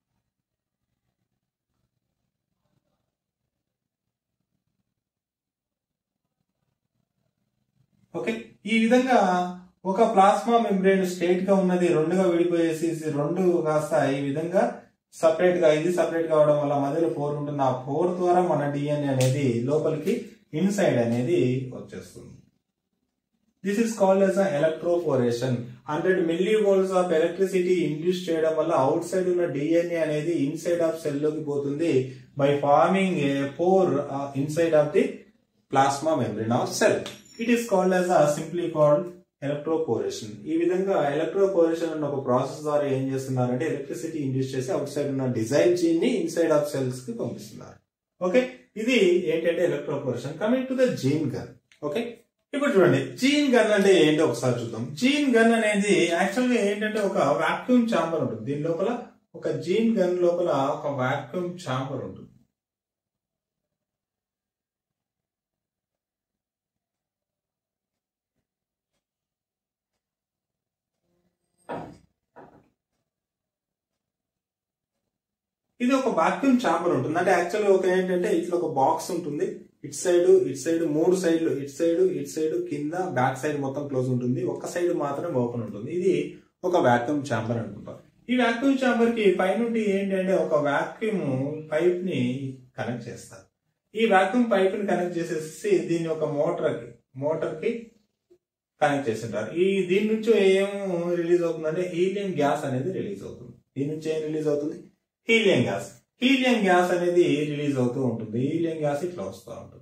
okay ఈ విధంగా ఒక ప్లాస్మా మెంబ్రేన్ స్ట్రేట్ గా ఉన్నది రెండుగా విడిపోయేసి రెండు కాస్త ఈ విధంగా సపరేట్ గా ఇది సపరేట్ కావడం వల్ల మధ్యలో పోర్ ఉంటుంది ఆ పోర్ ద్వారా మన డిఎన్ఏ అనేది లోపలికి ఇన్సైడ్ అనేది వచ్చేస్తుంది this is called as electroporation hundred milli volts of electricity induce చేయడం వల్ల అవుట్ సైడ్ ఉన్న డిఎన్ఏ అనేది ఇన్సైడ్ ఆఫ్ సెల్ లోకి పోతుంది by forming a pore inside of the plasma membrane of cell it is called as a simply called electroporation ఈ విధంగా electroporation అన్న ఒక ప్రాసెస్ ద్వారా ఏం చేస్తున్నారంటే ఎలక్ట్రిసిటీ ఇండ్యూస్ చేసి అవుట్ సైడ్ ఉన్న డిజైన్ జీన్ ని ఇన్సైడ్ ఆఫ్ సెల్స్ కి పంపిస్తున్నారు ఓకే ఇది ఏంటంటే electroporation coming to the gene gun okay ఇప్పుడు చూడండి జీన్ గన్ అంటే ఏంటో ఒకసారి చూద్దాం జీన్ గన్ అనేది యాక్చువల్ గా ఏంటంటే ఒక వాక్యూమ్ ఛాంబర్ ఉంటుంది దీని లోపల ఒక జీన్ గన్ లోపల ఒక వాక్యూమ్ ఛాంబర్ ఉంటుంది ఇది ఒక వాక్యూమ్ ఛాంబర్ ఉంటుంది అంటే యాక్చువల్గా ఒక ఏంటంటే ఇట్లా ఒక బాక్స్ ఉంటుంది ఇట్ సైడ్ ఇట్ సైడ్ మూడు సైడ్లు ఇట్ సైడ్ ఇట్ సైడ్ కింద బ్యాక్ సైడ్ మొత్తం క్లోజ్ ఉంటుంది ఒక సైడ్ మాత్రం ఓపెన్ ఉంటుంది ఇది ఒక వాక్యూమ్ ఛాంబర్ అనుకుంటాం ఈ వాక్యూమ్ ఛాంబర్ కి పైనుండి ఏంటంటే ఒక వాక్యూమ్ పైప్ ని కనెక్ట్ చేస్తారు ఈ వాక్యూమ్ పైప్ ని కనెక్ట్ చేసేసి దీన్ని ఒక మోటార్ కి మోటార్ కి కనెక్ట్ చేస్తుంటారు ఈ దీని నుంచి ఏం రిలీజ్ అవుతుందంటే హీలియం గ్యాస్ అనేది రిలీజ్ అవుతుంది దీని నుంచి ఏం రిలీజ్ అవుతుంది హీలియం గ్యాస్ హీలియం గ్యాస్ అనేది రిలీజ్ అవుతూ ఉంటుంది హీలియం గ్యాస్ ఇట్లా వస్తూ ఉంటుంది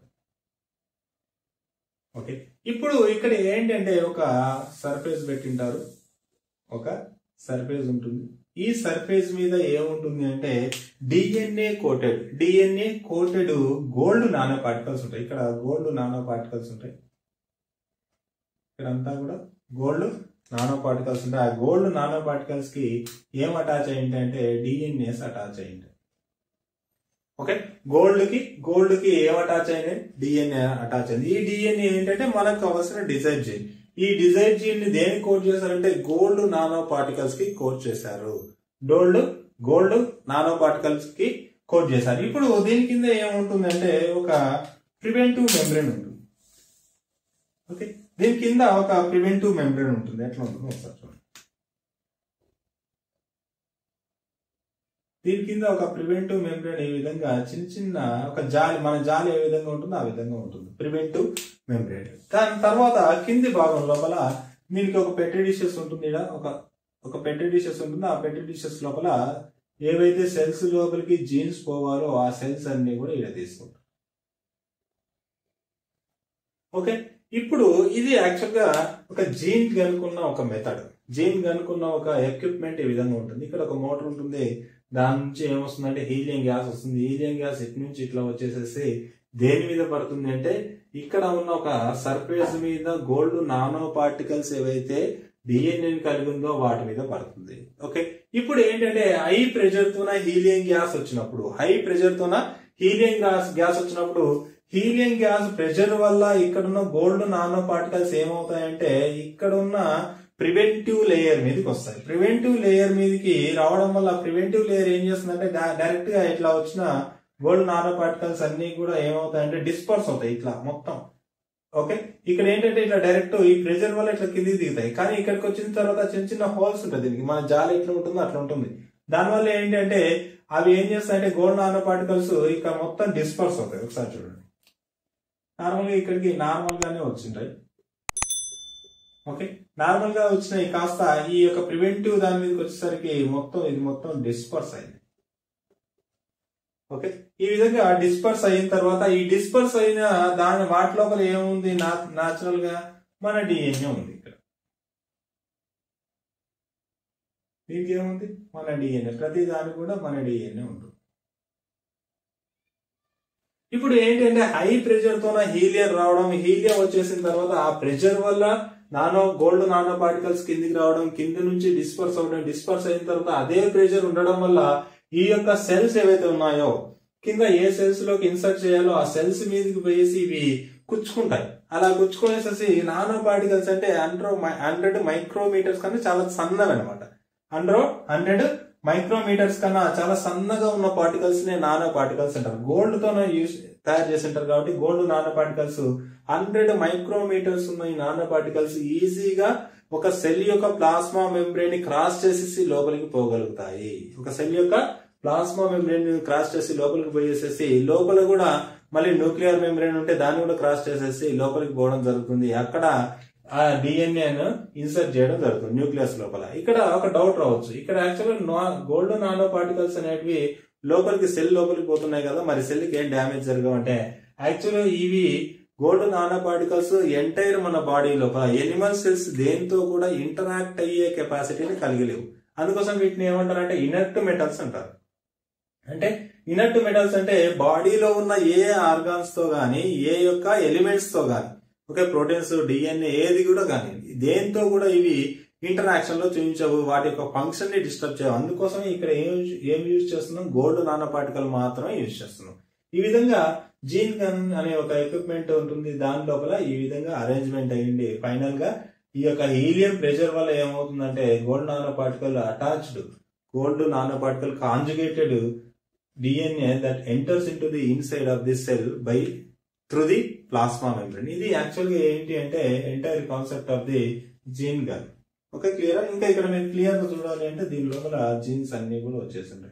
ఓకే ఇప్పుడు ఇక్కడ ఏంటంటే ఒక సర్ఫేస్ పెట్టింటారు ఒక సర్ఫేస్ ఉంటుంది ఈ సర్ఫేస్ మీద ఏముంటుంది అంటే DNA coated DNA coated gold nano particles ఉంటాయి ఇక్కడ గోల్డ్ నానో పార్టికల్స్ ఉంటాయి ఇక్కడంతా కూడా గోల్డ్ నానో పార్టికల్స్ ఉంటాయి ఆ గోల్డ్ నానో పార్టికల్స్ కి ఏం అటాచ్ అయ్యింది అంటే డిఎన్ఏస్ అటాచ్ అయ్యింది ఓకే గోల్డ్ కి గోల్డ్ కి ఏం అటాచ్ అయినాయి డిఎన్ఏ అటాచ్ అయింది ఈ డిఎన్ఏ ఏంటంటే మనకు కావాల్సిన డిజైర్ జీన్ ఈ డిజైర్ జీన్ ని దేనికి కోడ్ చేశారంటే గోల్డ్ నానో పార్టికల్స్ కి కోడ్ చేశారు గోల్డ్ గోల్డ్ నానో పార్టికల్స్ కి కోడ్ చేశారు ఇప్పుడు దీని కింద ఏముంటుందంటే ఒక ప్రివెంటివ్ మెంబ్రెయిన్ ఉంటుంది ఓకే దీని కింద ఒక ప్రివెంటివ్ మెంబ్రెయిన్ ఉంటుంది ఎట్లా ఉంటుంది ఒకసారి చూడండి దీని కింద ఒక ప్రివెంటివ్ మెంబ్రెయిన్ ఈ విధంగా చిన్న చిన్న ఒక జాలి మన జాలి ఏ విధంగా ఉంటుందో ఆ విధంగా ఉంటుంది ప్రివెంటివ్ మెంబ్రెయిన్ దాని తర్వాత కింది భాగం లోపల దీనికి ఒక పెట్రిడిషియస్ ఉంటుంది ఈడ ఒక ఒక పెట్రిడిషియస్ ఉంటుంది ఆ పెట్రిడిషియస్ లోపల ఏవైతే సెల్స్ లోపలికి జీన్స్ పోవాలో ఆ సెల్స్ అన్ని కూడా ఇలా తీసుకుంటాం ఓకే ఇప్పుడు ఇది యాక్చువల్ గా ఒక జీన్ కనుక్కున్న ఒక మెథడ్ జీన్ కనుక్కున్న ఒక ఎక్విప్మెంట్ ఈ విధంగా ఉంటుంది ఇక్కడ ఒక మోటార్ ఉంటుంది దాని నుంచి ఏమొస్తుందంటే హీలియం గ్యాస్ వస్తుంది హీలియం గ్యాస్ ఇటు నుంచి ఇట్లా వచ్చేసేసి దేని మీద పడుతుంది అంటే ఇక్కడ ఉన్న ఒక సర్ఫేస్ మీద గోల్డ్ నానో పార్టికల్స్ ఏవైతే డిఎన్ఏ కలిగి ఉందో వాటి మీద పడుతుంది ఓకే ఇప్పుడు ఏంటంటే హై ప్రెషర్ తోన హీలియం గ్యాస్ వచ్చినప్పుడు హై ప్రెషర్ తోన హీలియం గ్యాస్ గ్యాస్ వచ్చినప్పుడు హీలియం గ్యాస్ ప్రెషర్ వల్ల ఇక్కడ ఉన్న గోల్డ్ నానో పార్టికల్స్ ఏమవుతాయంటే ఇక్కడ ఉన్న ప్రివెంటివ్ లేయర్ మీదకి వస్తాయి ప్రివెంటివ్ లేయర్ మీదకి రావడం వల్ల ప్రివెంటివ్ లేయర్ ఏం చేస్తుందంటే డైరెక్ట్ గా ఇట్లా వచ్చిన గోల్డ్ నానో పార్టికల్స్ అన్ని కూడా ఏమవుతాయంటే డిస్పర్స్ అవుతాయి ఇట్లా మొత్తం ఓకే ఇక్కడ ఏంటంటే ఇట్లా డైరెక్ట్ ఈ ప్రెషర్ వల్ల ఇట్లా కిందికి దిగుతాయి కానీ ఇక్కడికి వచ్చిన తర్వాత చిన్న చిన్న హోల్స్ ఉంటుంది దీనికి మన జాలి ఎట్లా ఉంటుందో అట్లా ఉంటుంది దానివల్ల ఏంటంటే అవి ఏం చేస్తాయంటే గోల్డ్ నానో పార్టికల్స్ ఇక్కడ మొత్తం డిస్పర్స్ అవుతాయి ఒకసారి చూడండి నార్మల్ గా ఇక్కడికి నార్మల్ గానే వచ్చింటాయి ఓకే నార్మల్ గా వచ్చినాయి కాస్త ఈ యొక్క ప్రివెంటివ్ దాని మీదకి వచ్చేసరికి మొత్తం ఇది మొత్తం డిస్పర్స్ అయింది ఓకే ఈ విధంగా డిస్పర్స్ అయిన తర్వాత ఈ డిస్పర్స్ అయిన దాని వాటి లోపల ఏముంది నాచురల్ గా మన డిఎన్ఏ ఉంది ఇక్కడ దీనికి ఏముంది మన డిఎన్ఏ ప్రతి దానికి కూడా మన డిఎన్ఏ ఉంటుంది ఇప్పుడు ఏంటంటే హై ప్రెషర్ తోన హీలియం రావడం హీలియం వచ్చేసిన తర్వాత ఆ ప్రెషర్ వల్ల నానో గోల్డ్ నానో పార్టికల్స్ కిందికి రావడం కింద నుంచి డిస్పర్స్ అవడం డిస్పర్స్ అయిన తర్వాత అదే ప్రెషర్ ఉండడం వల్ల ఈ యొక్క సెల్స్ ఏవైతే ఉన్నాయో కింద ఏ సెల్స్ లోకి ఇన్సర్ట్ చేయాలో ఆ సెల్స్ మీదకి పోయేసి ఇవి కుచ్చుకుంటాయి అలా కుచ్చుకునేసేసి నానో పార్టికల్స్ అంటే హండ్రో హండ్రెడ్ మైక్రోమీటర్స్ కన్నా చాలా సన్నవి అనమాట హండ్రో హండ్రెడ్ మైక్రోమీటర్స్ కన్నా చాలా సన్నగా ఉన్న పార్టికల్స్ నే నానో పార్టికల్స్ అంటారు గోల్డ్ తో యూస్ తయారు చేసి ఉంటారు కాబట్టి gold nano particles hundred micrometers ఉన్న ఈ నానో పార్టికల్స్ ఈజీగా ఒక సెల్ యొక్క ప్లాస్మా మెంబ్రెయిన్ ని క్రాస్ చేసేసి లోపలికి పోగలుగుతాయి ఒక సెల్ యొక్క ప్లాస్మా మెంబ్రెయిన్ క్రాస్ చేసి లోపలికి పోయేసేసి లోపల కూడా మళ్ళీ న్యూక్లియర్ మెంబ్రెయిన్ ఉంటే దాన్ని కూడా క్రాస్ చేసేసి లోపలికి పోవడం జరుగుతుంది అక్కడ ఆ డిఎన్ఏను ఇన్సర్ట్ చేయడం జరుగుతుంది న్యూక్లియస్ లోపల ఇక్కడ ఒక డౌట్ రావచ్చు ఇక్కడ యాక్చువల్గా గోల్డ్ నానో పార్టికల్స్ అనేటివి లోపలికి సెల్ లోపలికి పోతున్నాయి కదా మరి సెల్ కి ఏం డ్యామేజ్ జరగవంటే యాక్చువల్గా ఇవి గోల్డ్ నానో పార్టికల్స్ ఎంటైర్ మన బాడీ లోపల ఎనిమల్ సెల్స్ దేంతో కూడా ఇంటరాక్ట్ అయ్యే కెపాసిటీని కలిగి లేవు అందుకోసం వీటిని ఏమంటారంటే ఇనర్ట్ మెటల్స్ అంటారు అంటే ఇనర్ట్ మెటల్స్ అంటే బాడీలో ఉన్న ఏ ఆర్గాన్స్ తో గానీ ఏ యొక్క ఎలిమెంట్స్ తో గానీ ఓకే ప్రోటీన్స్ డిఎన్ఏ ఏది కూడా కానీ దేంతో కూడా ఇవి ఇంటరాక్షన్ లో చూపించవు వాటి యొక్క ఫంక్షన్ ని డిస్టర్బ్ చేయవు అందుకోసం ఇక్కడ ఏం ఏం యూజ్ చేస్తున్నాం గోల్డ్ నానో పార్టికల్ మాత్రమే యూజ్ చేస్తున్నాం ఈ విధంగా జీన్ గన్ అనే ఒక ఎక్విప్మెంట్ ఉంటుంది దాని లోపల ఈ విధంగా అరేంజ్మెంట్ అయ్యింది ఫైనల్ గా ఈ యొక్క హీలియం ప్రెషర్ వల్ల ఏమవుతుందంటే gold nano particle attached gold nano particle conjugated DNA that enters into the inside of the cell by through the plasma membrane ఇది యాక్చువల్ గా ఏంటి అంటే entire concept of the gene gun okay clear ఇంకా ఇక్కడ మీరు clear గా చూడాలి అంటే దీని లోపల జీన్స్ అన్ని కూడా వచ్చేసింటాయి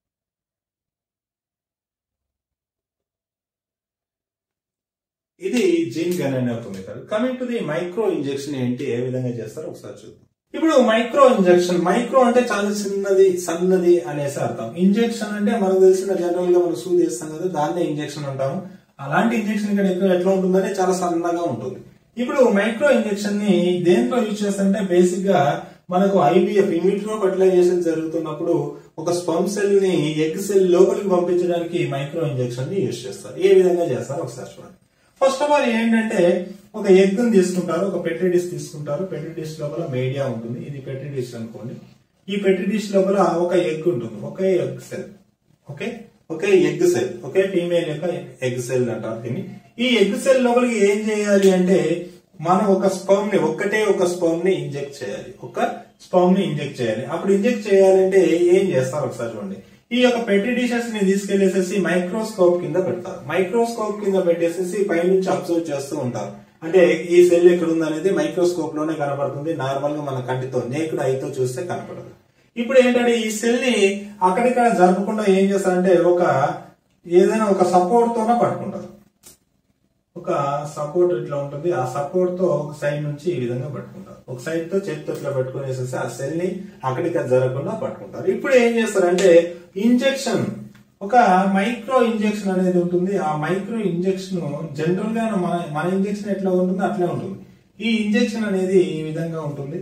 ఇది జీన్ గన్ అనే ఒక method coming to the micro injection ఏంటి ఏ విధంగా చేస్తారో ఒకసారి చూద్దాం ఇప్పుడు మైక్రో ఇంజెక్షన్ మైక్రో అంటే చాలా చిన్నది సన్నది అనేసి అర్థం ఇంజెక్షన్ అంటే మనకు తెలిసిన జనరల్ గా మనం సూది చేస్తాం కదా దాన్నే ఇంజెక్షన్ అంటాము అలాంటి ఇంజెక్షన్ ఇక్కడ ఎక్కువ ఎట్లా ఉంటుందంటే చాలా సన్నగా ఉంటుంది ఇప్పుడు మైక్రో ఇంజెక్షన్ ని దేంట్లో యూజ్ చేస్తారంటే బేసిక్ గా మనకు ఐబిఎఫ్ ఇన్విట్రో ఫర్టిలైజేషన్ జరుగుతున్నప్పుడు ఒక స్పమ్ సెల్ ని ఎగ్ సెల్ లోపలికి పంపించడానికి మైక్రో ఇంజెక్షన్ ని యూజ్ చేస్తారు ఏ విధంగా చేస్తారు ఒకసారి చూడండి ఫస్ట్ ఆఫ్ ఆల్ ఏంటంటే ఒక ఎగ్ ని తీసుకుంటారు ఒక పెట్రీ డిష్ తీసుకుంటారు పెట్రీ డిష్ లోపల మీడియా ఉంటుంది ఇది పెట్రీ డిష్ అనుకోండి ఈ పెట్రీ డిష్ లోపల ఒక ఎగ్ ఉంటుంది ఒకే egg cell okay okay egg cell okay female యొక్క ఎగ్ సెల్ అంటారు దీన్ని ఈ ఎగ్ సెల్ లోపలికి ఏం చేయాలి అంటే మనం ఒక స్పర్మ్ ని ఒక్కటే ఒక స్పర్మ్ ని ఇంజెక్ట్ చేయాలి ఒక స్పర్మ్ ని ఇంజెక్ట్ చేయాలి అప్పుడు ఇంజెక్ట్ చేయాలంటే ఏం చేస్తారు ఒకసారి చూడండి ఈ యొక్క పెట్టి డిషెస్ ని తీసుకెళ్లేసేసి మైక్రోస్కోప్ కింద పెడతారు మైక్రోస్కోప్ కింద పెట్టేసేసి పైనుంచి అబ్జర్వ్ చేస్తూ ఉంటారు అంటే ఈ సెల్ ఎక్కడ ఉంది అనేది మైక్రోస్కోప్ లోనే కనబడుతుంది నార్మల్ గా మన కంటితో నేకుడు ఐతో చూస్తే కనపడదు ఇప్పుడు ఏంటంటే ఈ సెల్ ని అక్కడిక్కడ జరపకుండా ఏం చేస్తారంటే ఒక ఏదైనా ఒక సపోర్ట్ తోనే పట్టుకుంటారు ఒక సపోర్ట్ ఇట్లా ఉంటుంది ఆ సపోర్ట్ తో ఒక సైడ్ నుంచి ఈ విధంగా పట్టుకుంటారు ఒక సైడ్ తో చేతితో ఇట్లా పట్టుకునేసేసి ఆ సెల్ ని అక్కడికి జరగకుండా పట్టుకుంటారు ఇప్పుడు ఏం చేస్తారంటే ఇంజెక్షన్ ఒక మైక్రో ఇంజెక్షన్ అనేది ఉంటుంది ఆ మైక్రో ఇంజెక్షన్ జనరల్ గా మన మన ఇంజెక్షన్ ఎట్లా ఉంటుందో అట్లే ఉంటుంది ఈ ఇంజెక్షన్ అనేది ఈ విధంగా ఉంటుంది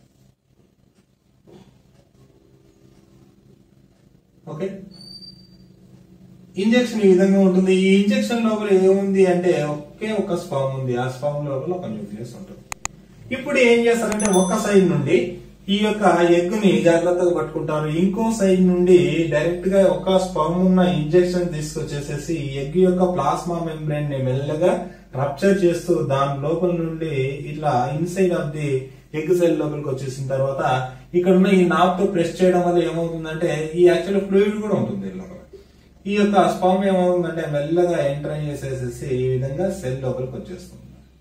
ఓకే ఇంజెక్షన్ ఈ విధంగా ఉంటుంది ఈ ఇంజెక్షన్ లోపల ఏముంది అంటే ఒకే ఒక స్పర్మ్ ఉంది ఆ స్పర్మ్ లోపల ఒక న్యూక్లియస్ ఉంటుంది ఇప్పుడు ఏం చేస్తారంటే ఒక సైడ్ నుండి ఈ యొక్క ఎగ్ ని జాగ్రత్తగా పట్టుకుంటారు ఇంకో సైడ్ నుండి డైరెక్ట్ గా ఒక స్పర్మ్ ఉన్న ఇంజెక్షన్ తీసుకొచ్చేసేసి ఎగ్ యొక్క ప్లాస్మా మెంబ్రెయిన్ ని మెల్లగా రప్చర్ చేస్తూ దాని లోపల నుండి ఇట్లా inside of the egg cell లోపలికి వచ్చేసిన తర్వాత ఇక్కడ ఉన్న ఈ నాబ్ తో ప్రెస్ చేయడం వల్ల ఏమవుతుందంటే ఈ యాక్చువల్ ఫ్లూయిడ్ కూడా ఉంటుంది దీని లోపల ఈ యొక్క స్పామ్ ఏమవుతుందంటే మెల్లగా ఎంటర్ చేసేసేసి ఈ విధంగా సెల్ లోపలికి వచ్చేస్తుంది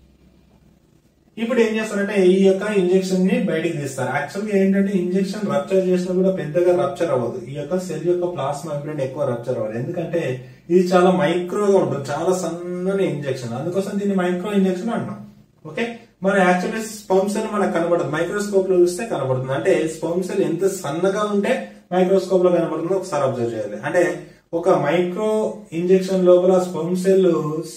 ఇప్పుడు ఏం చేస్తారంటే ఈ యొక్క ఇంజెక్షన్ ని బయటికి తీస్తారు యాక్చువల్ గా ఏంటంటే ఇంజెక్షన్ రప్చర్ చేసినా కూడా పెద్దగా రప్చర్ అవ్వదు ఈ యొక్క సెల్ యొక్క ప్లాస్మా మెంబ్రేన్ ఎక్కువ రప్చర్ అవ్వదు ఎందుకంటే ఇది చాలా మైక్రోగా ఉంటుంది చాలా సన్నని ఇంజెక్షన్ అందుకోసం దీన్ని మైక్రో ఇంజెక్షన్ అంటాం ఓకే మన యాక్చువల్లీ స్పర్మ్ సెల్ మనకు కనబడదు మైక్రోస్కోప్ లో చూస్తే కనబడుతుంది అంటే స్పర్మ్ సెల్ ఎంత సన్నగా ఉంటే మైక్రోస్కోప్ లో కనబడుతుందో ఒకసారి అబ్జర్వ్ చేయాలి అంటే ఒక మైక్రో ఇంజెక్షన్ లోపల స్పర్మ్ సెల్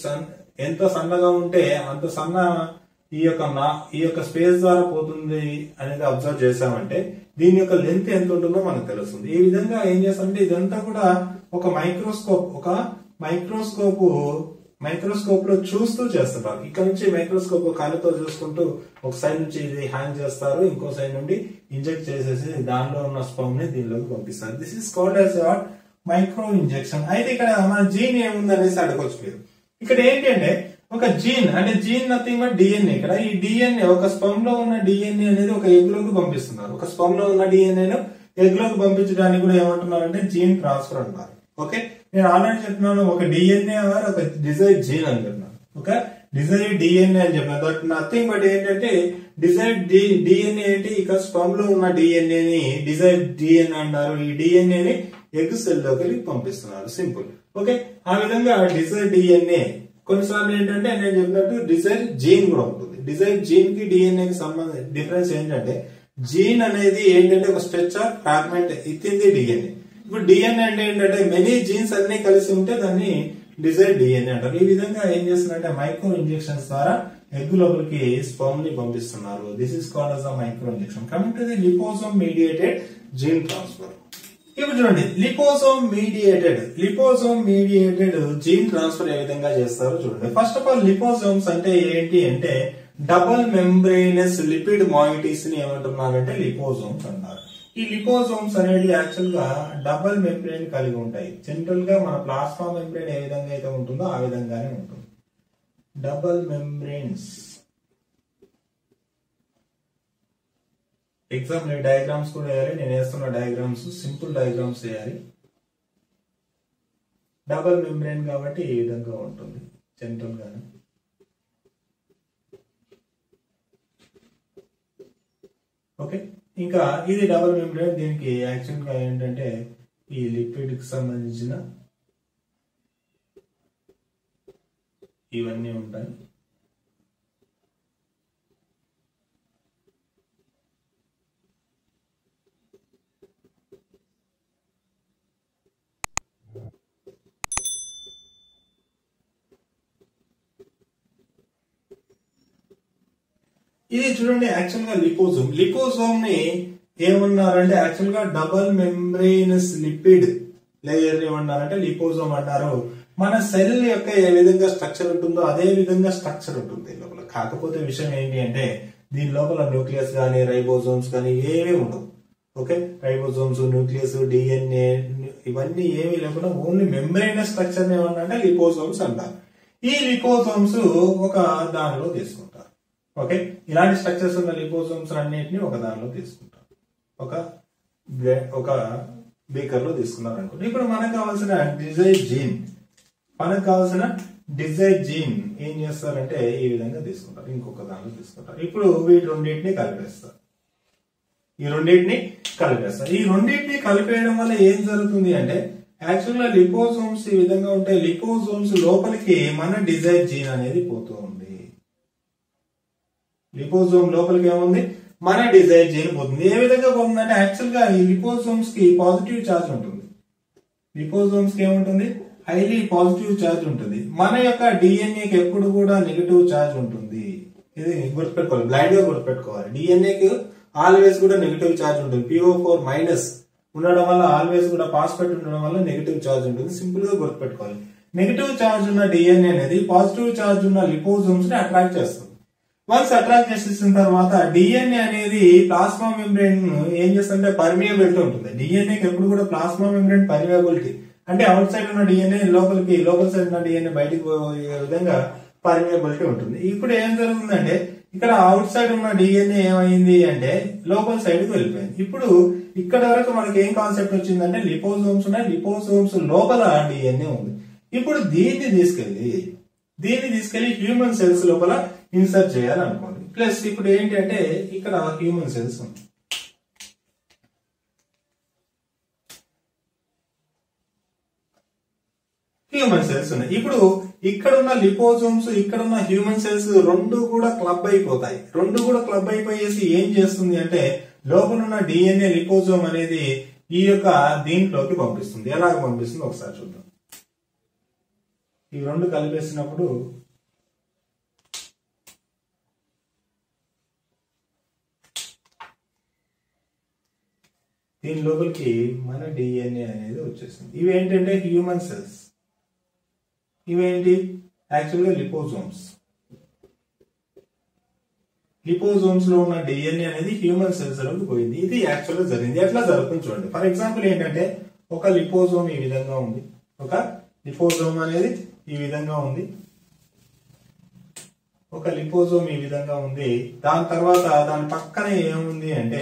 ఎంత సన్నగా ఉంటే అంత సన్న ఈ యొక్క నా ఈ యొక్క స్పేస్ ద్వారా పోతుంది అనేది అబ్జర్వ్ చేసామంటే దీని యొక్క లెంత్ ఎంత ఉంటుందో మనకు తెలుస్తుంది ఈ విధంగా ఏం చేస్తామంటే ఇదంతా కూడా ఒక మైక్రోస్కోప్ ఒక మైక్రోస్కోప్ మైక్రోస్కోప్ లో చూస్తూ చేస్తుంటారు ఇక్కడ నుంచి మైక్రోస్కోప్ కాలుతో చూసుకుంటూ ఒక సైడ్ నుంచి ఇది హ్యాంగ్ చేస్తారు ఇంకో సైడ్ నుండి ఇంజెక్ట్ చేసేసి దానిలో ఉన్న స్పర్మ్ ని దీనిలోకి పంపిస్తారు this is called as what micro injection అయితే ఇక్కడ మన జీన్ ఏముంది అనేసి అడగొచ్చు మీరు ఇక్కడ ఏంటి అంటే ఒక జీన్ అంటే జీన్ నథింగ్ బట్ డిఎన్ఏ ఇక్కడ ఈ డిఎన్ఏ ఒక స్పమ్ లో ఉన్న డిఎన్ఏ అనేది ఒక ఎగ్ లోకి పంపిస్తున్నారు ఒక స్పమ్ లో ఉన్న డిఎన్ఏను ఎగ్ లోకి పంపించడానికి కూడా ఏమంటున్నారంటే జీన్ ట్రాన్స్ఫర్ అంటారు ఓకే నేను ఆల్రెడీ చెప్తున్నాను ఒక డిఎన్ఏ ఆర్ ఒక డిజైర్ జీన్ అని చెప్తున్నాను ఒక డిజైర్ డిఎన్ఏ అని చెప్పిన దట్ నథింగ్ బట్ ఏంటంటే డిజైర్ డిఎన్ఏ ఏంటి ఇక స్పమ్ లో ఉన్న డిఎన్ఏ ని డిజైర్ డిఎన్ఏ అంటారు ఈ డిఎన్ఏ ని ఎగ్ సెల్ లోకి పంపిస్తున్నారు సింపుల్ ఓకే ఆ విధంగా డిజైర్ డిఎన్ఏ కొన్నిసార్లు ఏంటంటే నేను చెప్పినట్టు డిజైర్ జీన్ కూడా ఉంటుంది డిజైర్ జీన్ కి డిఎన్ఏ కి సంబంధం డిఫరెన్స్ ఏంటంటే జీన్ అనేది ఏంటంటే ఒక స్ట్రక్చర్ ఫ్రాగ్మెంట్ ఇచ్చింది డిఎన్ఏ ఇప్పుడు డిఎన్ఏ అంటే ఏంటంటే మెనీ జీన్స్ అన్ని కలిసి ఉంటే దాన్ని డిజైర్ డిఎన్ఏ అంటారు ఈ విధంగా ఏం చేస్తున్నారంటే మైక్రో ఇంజెక్షన్స్ ద్వారా ఎగ్ లోపలికి స్పర్మ్ ని పంపిస్తున్నారు this is called as micro injection coming to the liposome mediated gene transfer ఇప్పుడు చూడండి liposome mediated liposome mediated gene transfer ఏ విధంగా చేస్తారో చూడండి ఫస్ట్ ఆఫ్ ఆల్ లిపోసోమ్స్ అంటే ఏంటి అంటే డబుల్ మెంబ్రెయినస్ లిపిడ్ మాయిటీస్ ని ఏమంటున్నారంటే లిపోసోమ్స్ అంటారు ఈ లిపోసోమ్స్ అనేది యాక్చువల్ గా డబుల్ మెంబ్రెయిన్ కలిగి ఉంటాయి జనరల్ గా మన ప్లాస్మా మెంబ్రెయిన్ ఏ విధంగా అయితే ఉంటుందో ఆ విధంగానే ఉంటుంది డబుల్ మెంబ్రెయిన్స్ ఎగ్జామ్ డయాగ్రామ్స్ కూడా వేయాలి నేను వేస్తున్న డయాగ్రామ్స్ సింపుల్ డయాగ్రామ్స్ వేయాలి డబల్ మెంబ్రెయిన్ కాబట్టి ఈ విధంగా ఉంటుంది జనరల్ గానే ఓకే ఇంకా ఇది డబల్ మెంబ్రెయిన్ దీనికి యాక్చువల్ గా ఏంటంటే ఈ లిక్విడ్ కి సంబంధించిన ఇవన్నీ ఉంటాయి ఇది చూడండి యాక్చువల్ గా లిపోజోమ్ లిపోజోమ్ ని ఏమన్నారంటే యాక్చువల్ గా డబల్ మెంబ్రెయినస్ లిపిడ్ లేయర్ ఏమన్నారంటే లిపోజోమ్ అంటారు మన సెల్ యొక్క ఏ విధంగా స్ట్రక్చర్ ఉంటుందో అదే విధంగా స్ట్రక్చర్ ఉంటుంది దీని లోపల కాకపోతే విషయం ఏంటి అంటే దీని లోపల న్యూక్లియస్ కానీ రైబోజోమ్స్ కానీ ఏమీ ఉండవు ఓకే రైబోజోమ్స్ న్యూక్లియస్ డిఎన్ఏ ఇవన్నీ ఏమీ లేకుండా ఓన్లీ మెంబ్రైనస్ స్ట్రక్చర్ ఏమన్నా అంటే లిపోజోమ్స్ అంటారు ఈ లిపోజోమ్స్ ఒక దానిలో తీసుకుంటారు ఓకే ఇలాంటి స్ట్రక్చర్స్ ఉన్న లిపోజోమ్స్ అన్నిటిని ఒక దానిలో తీసుకుంటారు ఒక గ్రే- ఒక బీకర్ లో తీసుకున్నారు అనుకోండి ఇప్పుడు మనకు కావాల్సిన డిజైర్ జీన్ మనకు కావాల్సిన డిజైర్ జీన్ ఏం చేస్తారంటే ఈ విధంగా తీసుకుంటారు ఇంకొక దానిలో తీసుకుంటారు ఇప్పుడు వీటి రెండింటిని కలిపేస్తారు ఈ రెండింటిని కలిపేస్తారు ఈ రెండింటిని కలిపేయడం వల్ల ఏం జరుగుతుంది అంటే యాక్చువల్ గా లిపోజోమ్స్ ఈ విధంగా ఉంటాయి లిపోజోమ్స్ లోపలికి మన డిజైర్ జీన్ అనేది పోతూ ఉంది లిపోజోమ్ లోపలికి ఏముంది మన డిజైర్ జీన్ పోతుంది ఏ విధంగా పోతుంది అంటే యాక్చువల్ గా ఈ లిపోజోమ్స్ కి పాజిటివ్ ఛార్జ్ ఉంటుంది లిపోజోమ్స్ కి ఏముంటుంది హైలీ పాజిటివ్ ఛార్జ్ ఉంటుంది మన యొక్క డిఎన్ఏకి ఎప్పుడు కూడా నెగిటివ్ ఛార్జ్ ఉంటుంది ఇది గుర్తుపెట్టుకోవాలి బ్లైండ్ గా గుర్తుపెట్టుకోవాలి డిఎన్ఏకి ఆల్వేస్ కూడా నెగిటివ్ ఛార్జ్ ఉంటుంది పిఓ ఫోర్ మైనస్ ఉండడం వల్ల ఆల్వేస్ కూడా పాస్పెట్ ఉండడం వల్ల నెగిటివ్ ఛార్జ్ ఉంటుంది సింపుల్ గా గుర్తుపెట్టుకోవాలి నెగిటివ్ ఛార్జ్ ఉన్న డిఎన్ఏ అనేది పాజిటివ్ ఛార్జ్ ఉన్న లిపోజోమ్స్ ని అట్రాక్ట్ చేస్తుంది వన్స్ అట్రాక్ట్ చేసేసిన తర్వాత డిఎన్ఏ అనేది ప్లాస్మా మెంబ్రెయిన్ ఏం చేస్తుంటే పర్మియబిలిటీ ఉంటుంది డిఎన్ఏకి ఎప్పుడు కూడా ప్లాస్మా మెంబ్రెయిన్ పర్మియబిలిటీ అంటే అవుట్ సైడ్ ఉన్న డిఎన్ఏ లోపలికి లోపల సైడ్ ఉన్న డిఎన్ఏ బయటికి పోయే విధంగా పర్మియబిలిటీ ఉంటుంది ఇప్పుడు ఏం జరుగుతుందంటే ఇక్కడ అవుట్ సైడ్ ఉన్న డిఎన్ఏ ఏమైంది అంటే లోపల సైడ్ కి వెళ్ళిపోయింది ఇప్పుడు ఇక్కడ వరకు మనకి ఏం కాన్సెప్ట్ వచ్చిందంటే లిపోజోమ్స్ ఉన్నాయి లిపోజోమ్స్ లోపల డిఎన్ఏ ఉంది ఇప్పుడు దీన్ని తీసుకెళ్లి దీన్ని తీసుకెళ్లి హ్యూమన్ సెల్స్ లోపల ఇన్సర్ట్ చేయాలనుకోండి ప్లస్ ఇప్పుడు ఏంటి అంటే ఇక్కడ హ్యూమన్ సెల్స్ ఉంది హ్యూమన్ సెల్స్ ఉన్నాయి ఇప్పుడు ఇక్కడ ఉన్న లిపోజోమ్స్ ఇక్కడ ఉన్న హ్యూమన్ సెల్స్ రెండు కూడా క్లబ్ అయిపోతాయి రెండు కూడా క్లబ్ అయిపోయేసి ఏం చేస్తుంది అంటే లోపల ఉన్న డిఎన్ఏ లిపోజోమ్ అనేది ఈ యొక్క దీంట్లోకి పంపిస్తుంది ఎలాగ పంపిస్తుంది ఒకసారి చూద్దాం ఈ రెండు కలిపేసినప్పుడు దీని లోపలికి మన డిఎన్ఏ అనేది వచ్చేసింది ఇవి ఏంటంటే హ్యూమన్ సెల్స్ ఇవేంటి యాక్చువల్గా లిపోజోమ్స్ లిపోజోమ్స్ లో ఉన్న డిఎన్ఏ అనేది హ్యూమన్ సెల్స్ లోకి పోయింది ఇది యాక్చువల్ గా జరిగింది ఎట్లా జరుగుతుంది చూడండి ఫర్ ఎగ్జాంపుల్ ఏంటంటే ఒక లిపోజోమ్ ఈ విధంగా ఉంది ఒక లిపోజోమ్ అనేది ఈ విధంగా ఉంది ఒక లిపోజోమ్ ఈ విధంగా ఉంది దాని తర్వాత దాని పక్కనే ఏముంది అంటే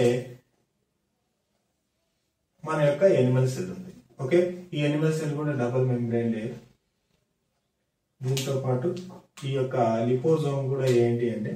మన యొక్క ఎనిమల్ సెల్ ఉంది ఓకే ఈ ఎనిమల్ సెల్ కూడా డబుల్ మెంబ్రెయిన్ లేయర్ దీంతో పాటు ఈ యొక్క లిపోజోమ్ కూడా ఏంటి అంటే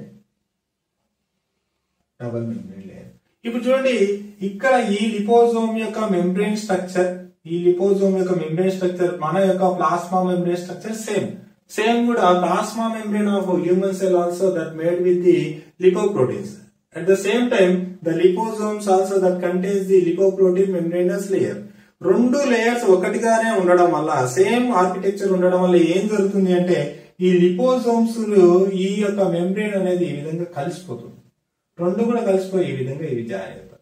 డబుల్ మెంబ్రెయిన్ లేయర్ ఇప్పుడు చూడండి ఇక్కడ ఈ లిపోజోమ్ యొక్క మెంబ్రెయిన్ స్ట్రక్చర్ ఈ లిపోజోమ్ యొక్క మెంబ్రెయిన్ స్ట్రక్చర్ మన యొక్క plasma membrane structure same same కూడా plasma membrane of human cell also that made with the lipoproteins at the same time the liposomes also that contains the lipoprotein membranous layer రెండు layers ఒకటిగానే ఉండడం వల్ల same architecture ఉండడం వల్ల ఏం జరుగుతుంది అంటే ఈ లిపోజోమ్స్ ఈ యొక్క మెంబ్రెయిన్ అనేది ఈ విధంగా కలిసిపోతుంది రెండు కూడా కలిసిపోయి ఈ విధంగా ఇవి జాయిన్ అవుతాయి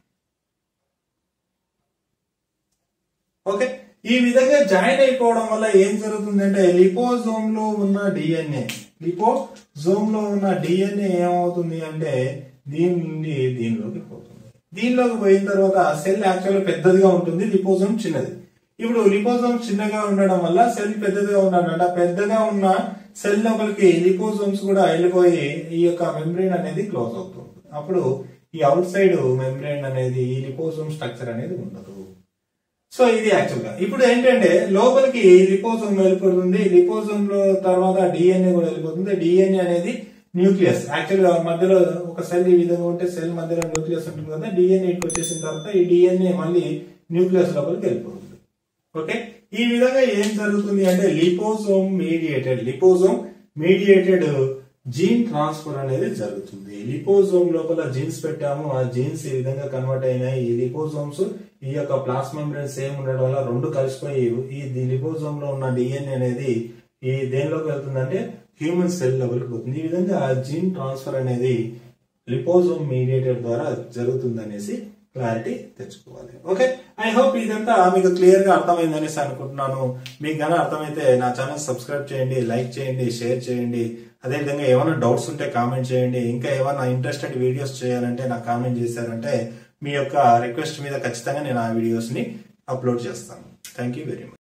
ఓకే ఈ విధంగా జాయిన్ అయిపోవడం వల్ల ఏం జరుగుతుందంటే లిపోజోమ్ లో ఉన్న డిఎన్ఏ లిపోజోమ్ లో ఉన్న డిఎన్ఏ ఏమవుతుంది అంటే దీని నుండి దీనిలోకి పోతుంది దీనిలోకి పోయిన తర్వాత సెల్ యాక్చువల్ పెద్దదిగా ఉంటుంది లిపోజోమ్ చిన్నది ఇప్పుడు లిపోజోమ్ చిన్నగా ఉండడం వల్ల సెల్ పెద్దదిగా ఉండడం పెద్దగా ఉన్న సెల్ లోపలికి లిపోజోమ్స్ కూడా వెళ్ళిపోయి ఈ యొక్క మెంబ్రెయిన్ అనేది క్లోజ్ అవుతుంది అప్పుడు ఈ అవుట్ సైడ్ మెంబ్రెయిన్ అనేది ఈ లిపోజోమ్ స్ట్రక్చర్ అనేది ఉండదు సో ఇది యాక్చువల్ గా ఇప్పుడు ఏంటంటే లోపలికి లిపోజోమ్ వెళ్ళిపోతుంది లిపోజోమ్ లో తర్వాత డిఎన్ఏ కూడా వెళ్ళిపోతుంది డిఎన్ఏ అనేది న్యూక్లియస్ యాక్చువల్ గా మధ్యలో ఒక సెల్ ఈ విధంగా ఉంటే సెల్ మధ్యలో న్యూక్లియస్ ఉంటుంది కదా డిఎన్ఏ ఇటు వచ్చేసిన తర్వాత ఈ డిఎన్ఏ మళ్ళీ న్యూక్లియస్ లోపలికి వెళ్ళిపోతుంది ఓకే ఈ విధంగా ఏం జరుగుతుంది అంటే liposome mediated liposome mediated gene transfer అనేది జరుగుతుంది లిపోజోమ్ లోపల జీన్స్ పెట్టాము ఆ జీన్స్ ఈ విధంగా కన్వర్ట్ అయినాయి ఈ లిపోజోమ్స్ ఈ యొక్క ప్లాస్మా మెంబ్రేన్ సేమ్ ఉండడం వల్ల రెండు కలిసిపోయి ఈ లిపోజోమ్ లో ఉన్న డిఎన్ఏ అనేది ఈ దేనిలోకి వెళ్తుందంటే హ్యూమన్ సెల్ లెవెల్కి పోతుంది ఈ విధంగా జీన్ ట్రాన్స్ఫర్ అనేది లిపోజోమ్ మీడియేటెడ్ ద్వారా జరుగుతుంది అనేసి క్లారిటీ తెచ్చుకోవాలి ఓకే ఐ హోప్ ఇదంతా మీకు క్లియర్ గా అర్థమైంది అనేసి అనుకుంటున్నాను మీకు గానీ అర్థమైతే నా ఛానల్ సబ్స్క్రైబ్ చేయండి లైక్ చేయండి షేర్ చేయండి అదేవిధంగా ఏమైనా డౌట్స్ ఉంటే కామెంట్ చేయండి ఇంకా ఏమైనా ఇంట్రెస్టెడ్ వీడియోస్ చేయాలంటే నాకు కామెంట్ చేశారంటే మీ యొక్క రిక్వెస్ట్ మీద ఖచ్చితంగా నేను ఆ వీడియోస్ ని అప్లోడ్ చేస్తాను థ్యాంక్ యూ వెరీ మచ్